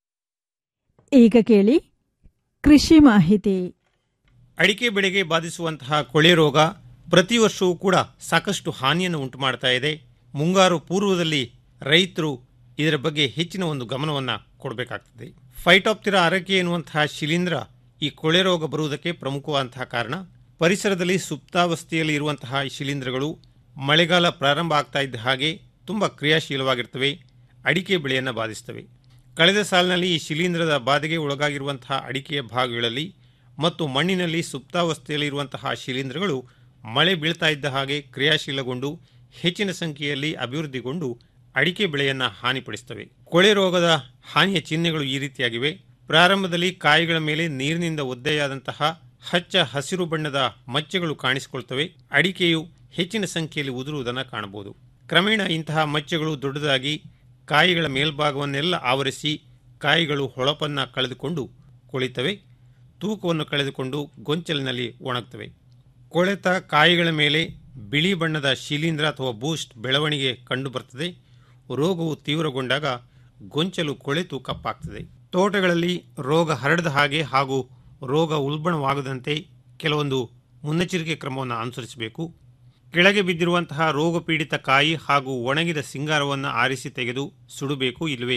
ಈಗ ಕೇಳಿ ಕೃಷಿ ಮಾಹಿತಿ ಅಡಿಕೆ ಬೆಳೆಗೆ ಬಾಧಿಸುವಂತಹ ಕೊಳೆ ರೋಗ ಪ್ರತಿ ವರ್ಷವೂ ಕೂಡ ಸಾಕಷ್ಟು ಹಾನಿಯನ್ನು ಉಂಟು ಮಾಡ್ತಾ ಇದೆ ಮುಂಗಾರು ಪೂರ್ವದಲ್ಲಿ ರೈತರು ಇದರ ಬಗ್ಗೆ ಹೆಚ್ಚಿನ ಒಂದು ಗಮನವನ್ನು ಕೊಡಬೇಕಾಗ್ತದೆ ಫೈಟಾಪ್ತಿರಾ ಅರಕೆ ಎನ್ನುವಂತಹ ಶಿಲೀಂಧ್ರ ಈ ಕೊಳೆ ರೋಗ ಬರುವುದಕ್ಕೆ ಪ್ರಮುಖವಾದಂತಹ ಕಾರಣ ಪರಿಸರದಲ್ಲಿ ಸುಪ್ತಾವಸ್ಥೆಯಲ್ಲಿ ಇರುವಂತಹ ಈ ಶಿಲೀಂಧ್ರಗಳು ಮಳೆಗಾಲ ಪ್ರಾರಂಭ ಆಗ್ತಾ ಇದ್ದ ಹಾಗೆ ತುಂಬ ಕ್ರಿಯಾಶೀಲವಾಗಿರ್ತವೆ ಅಡಿಕೆ ಬೆಳೆಯನ್ನು ಬಾಧಿಸ್ತವೆ ಕಳೆದ ಸಾಲಿನಲ್ಲಿ ಈ ಶಿಲೀಂಧ್ರದ ಬಾಧೆಗೆ ಒಳಗಾಗಿರುವಂತಹ ಅಡಿಕೆಯ ಭಾಗಗಳಲ್ಲಿ ಮತ್ತು ಮಣ್ಣಿನಲ್ಲಿ ಸುಪ್ತಾವಸ್ಥೆಯಲ್ಲಿ ಇರುವಂತಹ ಶಿಲೀಂಧ್ರಗಳು ಮಳೆ ಬೀಳ್ತಾ ಇದ್ದ ಹಾಗೆ ಕ್ರಿಯಾಶೀಲಗೊಂಡು ಹೆಚ್ಚಿನ ಸಂಖ್ಯೆಯಲ್ಲಿ ಅಭಿವೃದ್ಧಿಗೊಂಡು ಅಡಿಕೆ ಬೆಳೆಯನ್ನು ಹಾನಿಪಡಿಸ್ತವೆ ಕೊಳೆ ರೋಗದ ಹಾನಿಯ ಚಿಹ್ನೆಗಳು ಈ ರೀತಿಯಾಗಿವೆ ಪ್ರಾರಂಭದಲ್ಲಿ ಕಾಯಿಗಳ ಮೇಲೆ ನೀರಿನಿಂದ ಒದ್ದೆಯಾದಂತಹ ಹಚ್ಚ ಹಸಿರು ಬಣ್ಣದ ಮಚ್ಚೆಗಳು ಕಾಣಿಸಿಕೊಳ್ತವೆ ಅಡಿಕೆಯು ಹೆಚ್ಚಿನ ಸಂಖ್ಯೆಯಲ್ಲಿ ಉದುರುವುದನ್ನು ಕಾಣಬಹುದು ಕ್ರಮೇಣ ಇಂತಹ ಮಚ್ಚೆಗಳು ದೊಡ್ಡದಾಗಿ ಕಾಯಿಗಳ ಮೇಲ್ಭಾಗವನ್ನೆಲ್ಲ ಆವರಿಸಿ ಕಾಯಿಗಳು ಹೊಳಪನ್ನು ಕಳೆದುಕೊಂಡು ಕೊಳಿತವೆ ತೂಕವನ್ನು ಕಳೆದುಕೊಂಡು ಗೊಂಚಲಿನಲ್ಲಿ ಒಣಗ್ತವೆ ಕೊಳೆತ ಕಾಯಿಗಳ ಮೇಲೆ ಬಿಳಿ ಬಣ್ಣದ ಶಿಲೀಂಧ್ರ ಅಥವಾ ಬೂಸ್ಟ್ ಬೆಳವಣಿಗೆ ಕಂಡುಬರ್ತದೆ ರೋಗವು ತೀವ್ರಗೊಂಡಾಗ ಗೊಂಚಲು ಕೊಳೆತು ಕಪ್ಪಾಗ್ತದೆ ತೋಟಗಳಲ್ಲಿ ರೋಗ ಹರಡದ ಹಾಗೆ ಹಾಗೂ ರೋಗ ಉಲ್ಬಣವಾಗದಂತೆ ಕೆಲವೊಂದು ಮುನ್ನೆಚ್ಚರಿಕೆ ಕ್ರಮವನ್ನು ಅನುಸರಿಸಬೇಕು ಕೆಳಗೆ ಬಿದ್ದಿರುವಂತಹ ರೋಗಪೀಡಿತ ಕಾಯಿ ಹಾಗೂ ಒಣಗಿದ ಸಿಂಗಾರವನ್ನು ಆರಿಸಿ ತೆಗೆದು ಸುಡಬೇಕು ಇಲ್ಲವೇ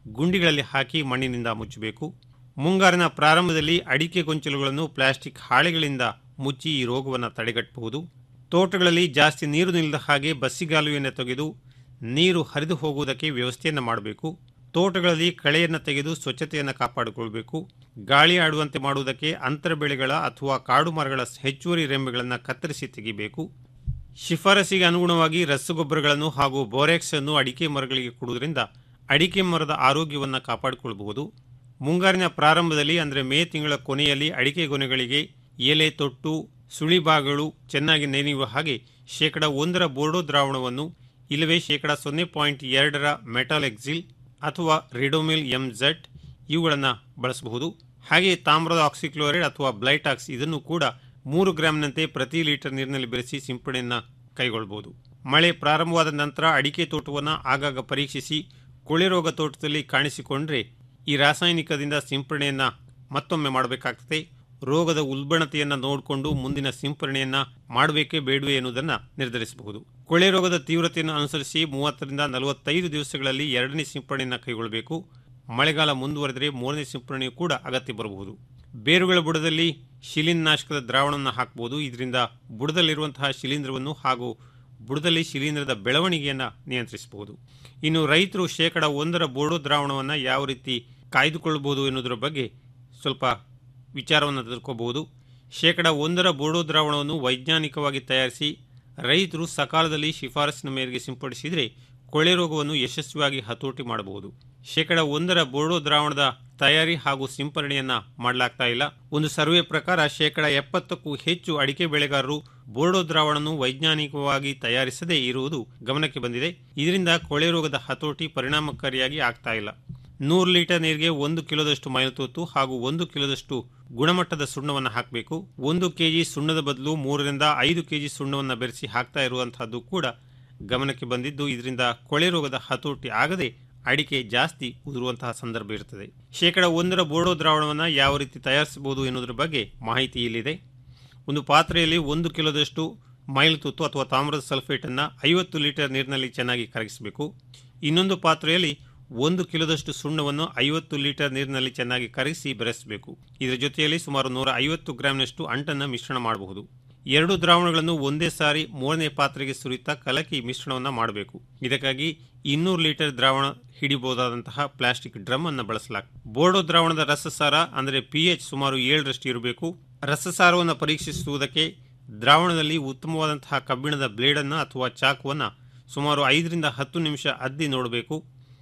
ಗುಂಡಿಗಳಲ್ಲಿ ಹಾಕಿ ಮಣ್ಣಿನಿಂದ ಮುಚ್ಚಬೇಕು ಮುಂಗಾರಿನ ಪ್ರಾರಂಭದಲ್ಲಿ ಅಡಿಕೆ ಗೊಂಚಲುಗಳನ್ನು ಪ್ಲಾಸ್ಟಿಕ್ ಹಾಳೆಗಳಿಂದ ಮುಚ್ಚಿ ಈ ರೋಗವನ್ನು ತಡೆಗಟ್ಟಬಹುದು ತೋಟಗಳಲ್ಲಿ ಜಾಸ್ತಿ ನೀರು ನಿಲ್ಲದ ಹಾಗೆ ಬಸ್ಸಿಗಾಲುವೆಯನ್ನು ತೆಗೆದು ನೀರು ಹರಿದು ಹೋಗುವುದಕ್ಕೆ ವ್ಯವಸ್ಥೆಯನ್ನು ಮಾಡಬೇಕು ತೋಟಗಳಲ್ಲಿ ಕಳೆಯನ್ನು ತೆಗೆದು ಸ್ವಚ್ಛತೆಯನ್ನು ಕಾಪಾಡಿಕೊಳ್ಬೇಕು ಗಾಳಿ ಆಡುವಂತೆ ಮಾಡುವುದಕ್ಕೆ ಅಂತರ ಬೆಳೆಗಳ ಅಥವಾ ಕಾಡು ಮರಗಳ ಹೆಚ್ಚುವರಿ ರೆಂಬೆಗಳನ್ನು ಕತ್ತರಿಸಿ ತೆಗಿಬೇಕು ಶಿಫಾರಸಿಗೆ ಅನುಗುಣವಾಗಿ ರಸಗೊಬ್ಬರಗಳನ್ನು ಹಾಗೂ ಬೋರೆಕ್ಸ್ ಅನ್ನು ಅಡಿಕೆ ಮರಗಳಿಗೆ ಕೊಡುವುದರಿಂದ ಅಡಿಕೆ ಮರದ ಆರೋಗ್ಯವನ್ನು ಕಾಪಾಡಿಕೊಳ್ಳಬಹುದು ಮುಂಗಾರಿನ ಪ್ರಾರಂಭದಲ್ಲಿ ಅಂದರೆ ಮೇ ತಿಂಗಳ ಕೊನೆಯಲ್ಲಿ ಅಡಿಕೆ ಗೊನೆಗಳಿಗೆ ಎಲೆ ತೊಟ್ಟು ಸುಳಿಭಾಗಗಳು ಚೆನ್ನಾಗಿ ನೆನೆಯುವ ಹಾಗೆ ಶೇಕಡ ಒಂದರ ಬೋರ್ಡೋ ದ್ರಾವಣವನ್ನು ಇಲ್ಲವೇ ಶೇಕಡ ಸೊನ್ನೆ ಪಾಯಿಂಟ್ ಎರಡರ ಮೆಟಾಲ್ ಎಕ್ಸಿಲ್ ಅಥವಾ ರಿಡೋಮಿಲ್ ಎಂ ಝೆಡ್ ಇವುಗಳನ್ನು ಬಳಸಬಹುದು ಹಾಗೆ ತಾಮ್ರದ ಆಕ್ಸಿಕ್ಲೋರೈಡ್ ಅಥವಾ ಬ್ಲೈಟಾಕ್ಸ್ ಇದನ್ನು ಕೂಡ ಮೂರು ಗ್ರಾಂನಂತೆ ಪ್ರತಿ ಲೀಟರ್ ನೀರಿನಲ್ಲಿ ಬೆರೆಸಿ ಸಿಂಪಡಣೆಯನ್ನು ಕೈಗೊಳ್ಳಬಹುದು ಮಳೆ ಪ್ರಾರಂಭವಾದ ನಂತರ ಅಡಿಕೆ ತೋಟವನ್ನು ಆಗಾಗ ಪರೀಕ್ಷಿಸಿ ಕೊಳೆ ರೋಗ ತೋಟದಲ್ಲಿ ಕಾಣಿಸಿಕೊಂಡ್ರೆ ಈ ರಾಸಾಯನಿಕದಿಂದ ಸಿಂಪಡಣೆಯನ್ನು ಮತ್ತೊಮ್ಮೆ ಮಾಡಬೇಕಾಗ್ತದೆ ರೋಗದ ಉಲ್ಬಣತೆಯನ್ನು ನೋಡಿಕೊಂಡು ಮುಂದಿನ ಸಿಂಪರಣೆಯನ್ನ ಮಾಡಬೇಕೇ ಬೇಡವೇ ಎನ್ನುವುದನ್ನು ನಿರ್ಧರಿಸಬಹುದು ಕೊಳೆ ರೋಗದ ತೀವ್ರತೆಯನ್ನು ಅನುಸರಿಸಿ ಮೂವತ್ತರಿಂದ ನಲವತ್ತೈದು ದಿವಸಗಳಲ್ಲಿ ಎರಡನೇ ಸಿಂಪರಣೆಯನ್ನು ಕೈಗೊಳ್ಳಬೇಕು ಮಳೆಗಾಲ ಮುಂದುವರೆದರೆ ಮೂರನೇ ಸಿಂಪರಣೆಯೂ ಕೂಡ ಅಗತ್ಯ ಬರಬಹುದು ಬೇರುಗಳ ಬುಡದಲ್ಲಿ ಶಿಲೀಂಧ್ರನಾಶಕದ ದ್ರಾವಣವನ್ನು ಹಾಕಬಹುದು ಇದರಿಂದ ಬುಡದಲ್ಲಿರುವಂತಹ ಶಿಲೀಂಧ್ರವನ್ನು ಹಾಗೂ ಬುಡದಲ್ಲಿ ಶಿಲೀಂಧ್ರದ ಬೆಳವಣಿಗೆಯನ್ನು ನಿಯಂತ್ರಿಸಬಹುದು ಇನ್ನು ರೈತರು ಶೇಕಡ ಒಂದರ ಬೋರ್ಡೋ ದ್ರಾವಣವನ್ನು ಯಾವ ರೀತಿ ಕಾಯ್ದುಕೊಳ್ಳಬಹುದು ಎನ್ನುವುದರ ಬಗ್ಗೆ ಸ್ವಲ್ಪ ವಿಚಾರವನ್ನು ತಿಳ್ಕೋಬಹುದು ಶೇಕಡ ಒಂದರ ಬೋರ್ಡೋ ದ್ರಾವಣವನ್ನು ವೈಜ್ಞಾನಿಕವಾಗಿ ತಯಾರಿಸಿ ರೈತರು ಸಕಾಲದಲ್ಲಿ ಶಿಫಾರಸಿನ ಮೇರೆಗೆ ಸಿಂಪಡಿಸಿದರೆ ಕೊಳೆ ರೋಗವನ್ನು ಯಶಸ್ವಿಯಾಗಿ ಹತೋಟಿ ಮಾಡಬಹುದು ಶೇಕಡ ಒಂದರ ಬೋರ್ಡೋ ದ್ರಾವಣದ ತಯಾರಿ ಹಾಗೂ ಸಿಂಪರಣೆಯನ್ನ ಮಾಡಲಾಗ್ತಾ ಇಲ್ಲ ಒಂದು ಸರ್ವೆ ಪ್ರಕಾರ ಶೇಕಡ ಎಪ್ಪತ್ತಕ್ಕೂ ಹೆಚ್ಚು ಅಡಿಕೆ ಬೆಳೆಗಾರರು ಬೋರ್ಡೋ ದ್ರಾವಣವನ್ನು ವೈಜ್ಞಾನಿಕವಾಗಿ ತಯಾರಿಸದೇ ಇರುವುದು ಗಮನಕ್ಕೆ ಬಂದಿದೆ ಇದರಿಂದ ಕೊಳೆ ರೋಗದ ಹತೋಟಿ ಪರಿಣಾಮಕಾರಿಯಾಗಿ ಆಗ್ತಾ ಇಲ್ಲ ನೂರು ಲೀಟರ್ ನೀರಿಗೆ ಒಂದು ಕಿಲೋದಷ್ಟು ಮೈಲುತೂತು ಹಾಗೂ ಒಂದು ಕಿಲೋದಷ್ಟು ಗುಣಮಟ್ಟದ ಸುಣ್ಣವನ್ನು ಹಾಕಬೇಕು ಒಂದು ಕೆಜಿ ಸುಣ್ಣದ ಬದಲು ಮೂರರಿಂದ ಐದು ಕೆಜಿ ಸುಣ್ಣವನ್ನು ಬೆರೆಸಿ ಹಾಕ್ತಾ ಇರುವಂತಹದ್ದು ಕೂಡ ಗಮನಕ್ಕೆ ಬಂದಿದ್ದು ಇದರಿಂದ ಕೊಳೆ ರೋಗದ ಹತೋಟಿ ಆಗದೆ ಅಡಿಕೆ ಜಾಸ್ತಿ ಉದುರುವಂತಹ ಸಂದರ್ಭ ಇರುತ್ತದೆ ಶೇಕಡ ಒಂದರ ಬೋರ್ಡೋ ದ್ರಾವಣವನ್ನು ಯಾವ ರೀತಿ ತಯಾರಿಸಬಹುದು ಎನ್ನುವುದರ ಬಗ್ಗೆ ಮಾಹಿತಿ ಇಲ್ಲಿದೆ ಒಂದು ಪಾತ್ರೆಯಲ್ಲಿ ಒಂದು ಕಿಲೋದಷ್ಟು ಮೈಲುತುತ್ತು ಅಥವಾ ತಾಮ್ರದ ಸಲ್ಫೇಟನ್ನು ಐವತ್ತು ಲೀಟರ್ ನೀರಿನಲ್ಲಿ ಚೆನ್ನಾಗಿ ಕರಗಿಸಬೇಕು ಇನ್ನೊಂದು ಪಾತ್ರೆಯಲ್ಲಿ ಒಂದು ಕಿಲೋದಷ್ಟು ಸುಣ್ಣವನ್ನು ಐವತ್ತು ಲೀಟರ್ ನೀರಿನಲ್ಲಿ ಚೆನ್ನಾಗಿ ಕರಗಿಸಿ ಬೆರೆಸಬೇಕು ಇದರ ಜೊತೆಯಲ್ಲಿ ಸುಮಾರು ನೂರ ಐವತ್ತು ಗ್ರಾಂನಷ್ಟು ಅಂಟನ್ನು ಮಿಶ್ರಣ ಮಾಡಬಹುದು ಎರಡು ದ್ರಾವಣಗಳನ್ನು ಒಂದೇ ಸಾರಿ ಮೂರನೇ ಪಾತ್ರೆಗೆ ಸುರಿತಾ ಕಲಕಿ ಮಿಶ್ರಣವನ್ನು ಮಾಡಬೇಕು ಇದಕ್ಕಾಗಿ ಇನ್ನೂರು ಲೀಟರ್ ದ್ರಾವಣ ಹಿಡಿಬಹುದಾದಂತಹ ಪ್ಲಾಸ್ಟಿಕ್ ಡ್ರಮ್ ಅನ್ನು ಬಳಸಲಾಗ್ತದೆ ಬೋರ್ಡೋ ದ್ರಾವಣದ ರಸಸಾರ ಅಂದರೆ ಪಿಎಚ್ ಸುಮಾರು ಏಳರಷ್ಟು ಇರಬೇಕು ರಸಸಾರವನ್ನು ಪರೀಕ್ಷಿಸುವುದಕ್ಕೆ ದ್ರಾವಣದಲ್ಲಿ ಉತ್ತಮವಾದಂತಹ ಕಬ್ಬಿಣದ ಬ್ಲೇಡನ್ನು ಅಥವಾ ಚಾಕುವನ್ನು ಸುಮಾರು ಐದರಿಂದ ಹತ್ತು ನಿಮಿಷ ಅದ್ದಿ ನೋಡಬೇಕು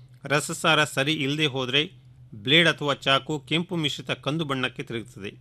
ರಸಸಾರ ಸರಿ ಇಲ್ಲದೆ ಹೋದರೆ ಬ್ಲೇಡ್ ಅಥವಾ ಚಾಕು ಕೆಂಪು ಮಿಶ್ರಿತ ಕಂದು ಬಣ್ಣಕ್ಕೆ ತಿರುಗುತ್ತದೆ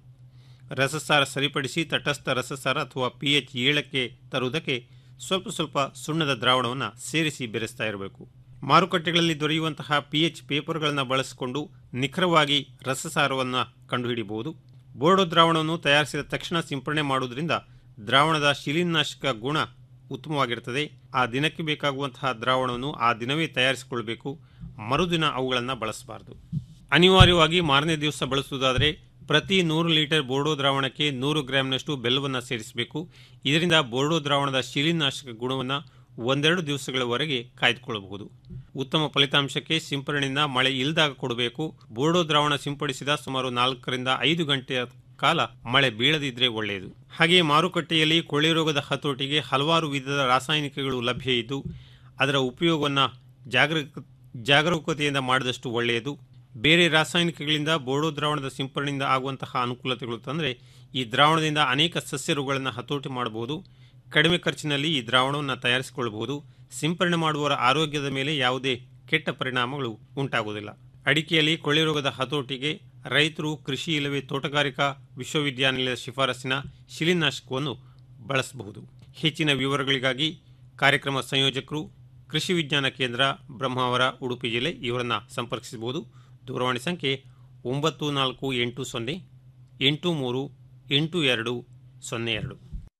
ರಸಸಾರ ಸರಿಪಡಿಸಿ ತಟಸ್ಥ ರಸಸಾರ ಅಥವಾ ಪಿ ಎಚ್ ಏಳಕ್ಕೆ ತರುವುದಕ್ಕೆ ಸ್ವಲ್ಪ ಸ್ವಲ್ಪ ಸುಣ್ಣದ ದ್ರಾವಣವನ್ನು ಸೇರಿಸಿ ಬೆರೆಸ್ತಾ ಇರಬೇಕು ಮಾರುಕಟ್ಟೆಗಳಲ್ಲಿ ದೊರೆಯುವಂತಹ ಪಿ ಎಚ್ ಪೇಪರ್ಗಳನ್ನು ಬಳಸಿಕೊಂಡು ನಿಖರವಾಗಿ ರಸಸಾರವನ್ನು ಕಂಡುಹಿಡಿಯಬಹುದು ಬೋರ್ಡೋ ದ್ರಾವಣವನ್ನು ತಯಾರಿಸಿದ ತಕ್ಷಣ ಸಿಂಪರಣೆ ಮಾಡುವುದರಿಂದ ದ್ರಾವಣದ ಶಿಲೀನಾಶಕ ಗುಣ ಉತ್ತಮವಾಗಿರುತ್ತದೆ ಆ ದಿನಕ್ಕೆ ಬೇಕಾಗುವಂತಹ ದ್ರಾವಣವನ್ನು ಆ ದಿನವೇ ತಯಾರಿಸಿಕೊಳ್ಬೇಕು ಮರುದಿನ ಅವುಗಳನ್ನು ಬಳಸಬಾರದು ಅನಿವಾರ್ಯವಾಗಿ ಮಾರನೇ ದಿವಸ ಬಳಸುವುದಾದರೆ ಪ್ರತಿ ನೂರು ಲೀಟರ್ ಬೋರ್ಡೋ ದ್ರಾವಣಕ್ಕೆ ನೂರು ಗ್ರಾಂನಷ್ಟು ಬೆಲ್ಲವನ್ನು ಸೇರಿಸಬೇಕು ಇದರಿಂದ ಬೋರ್ಡೋ ದ್ರಾವಣದ ಶಿಲೀನಾಶಕ ಗುಣವನ್ನು ಒಂದೆರಡು ದಿವಸಗಳವರೆಗೆ ಕಾಯ್ದುಕೊಳ್ಳಬಹುದು ಉತ್ತಮ ಫಲಿತಾಂಶಕ್ಕೆ ಸಿಂಪರಣೆಯಿಂದ ಮಳೆ ಇಲ್ಲದಾಗ ಕೊಡಬೇಕು ಬೋರ್ಡೋ ದ್ರಾವಣ ಸಿಂಪಡಿಸಿದ ಸುಮಾರು ನಾಲ್ಕರಿಂದ ಐದು ಗಂಟೆಯ ಕಾಲ ಮಳೆ ಬೀಳದಿದ್ರೆ ಒಳ್ಳೆಯದು ಹಾಗೆಯೇ ಮಾರುಕಟ್ಟೆಯಲ್ಲಿ ಕೊಳೆ ರೋಗದ ಹತೋಟಿಗೆ ಹಲವಾರು ವಿಧದ ರಾಸಾಯನಿಕಗಳು ಲಭ್ಯ ಇದ್ದು ಅದರ ಉಪಯೋಗವನ್ನು ಜಾಗರೂಕ ಜಾಗರೂಕತೆಯಿಂದ ಮಾಡಿದಷ್ಟು ಒಳ್ಳೆಯದು ಬೇರೆ ರಾಸಾಯನಿಕಗಳಿಂದ ಬೋರ್ಡೋ ದ್ರಾವಣದ ಸಿಂಪರಣೆಯಿಂದ ಆಗುವಂತಹ ಅನುಕೂಲತೆಗಳು ತಂದರೆ ಈ ದ್ರಾವಣದಿಂದ ಅನೇಕ ಸಸ್ಯ ರೋಗಗಳನ್ನು ಹತೋಟಿ ಮಾಡಬಹುದು ಕಡಿಮೆ ಖರ್ಚಿನಲ್ಲಿ ಈ ದ್ರಾವಣವನ್ನು ತಯಾರಿಸಿಕೊಳ್ಳಬಹುದು ಸಿಂಪರಣೆ ಮಾಡುವವರ ಆರೋಗ್ಯದ ಮೇಲೆ ಯಾವುದೇ ಕೆಟ್ಟ ಪರಿಣಾಮಗಳು ಉಂಟಾಗುವುದಿಲ್ಲ ಅಡಿಕೆಯಲ್ಲಿ ಕೊಳೆ ರೋಗದ ಹತೋಟಿಗೆ ರೈತರು ಕೃಷಿ ಇಲ್ಲವೇ ತೋಟಗಾರಿಕಾ ವಿಶ್ವವಿದ್ಯಾನಿಲಯದ ಶಿಫಾರಸಿನ ಶಿಲೀನಾಶಕವನ್ನು ಬಳಸಬಹುದು ಹೆಚ್ಚಿನ ವಿವರಗಳಿಗಾಗಿ ಕಾರ್ಯಕ್ರಮ ಸಂಯೋಜಕರು ಕೃಷಿ ವಿಜ್ಞಾನ ಕೇಂದ್ರ ಬ್ರಹ್ಮಾವರ ಉಡುಪಿ ಜಿಲ್ಲೆ ಇವರನ್ನು ಸಂಪರ್ಕಿಸಬಹುದು ದೂರವಾಣಿ ಸಂಖ್ಯೆ ಒಂಬತ್ತು ನಾಲ್ಕು ಎಂಟು ಸೊನ್ನೆ ಎಂಟು ಮೂರು ಎಂಟು ಎರಡು ಸೊನ್ನೆ ಎರಡು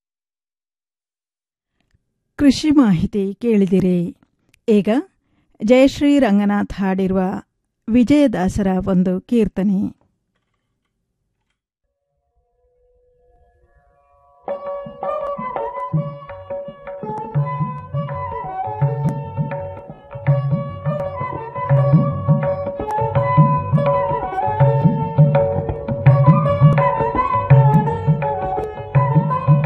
ಕೃಷಿ ಮಾಹಿತಿ ಕೇಳಿದಿರಿ ಈಗ ಜಯಶ್ರೀ ರಂಗನಾಥ್ ಹಾಡಿರುವ ವಿಜಯದಾಸರ ಒಂದು ಕೀರ್ತನೆ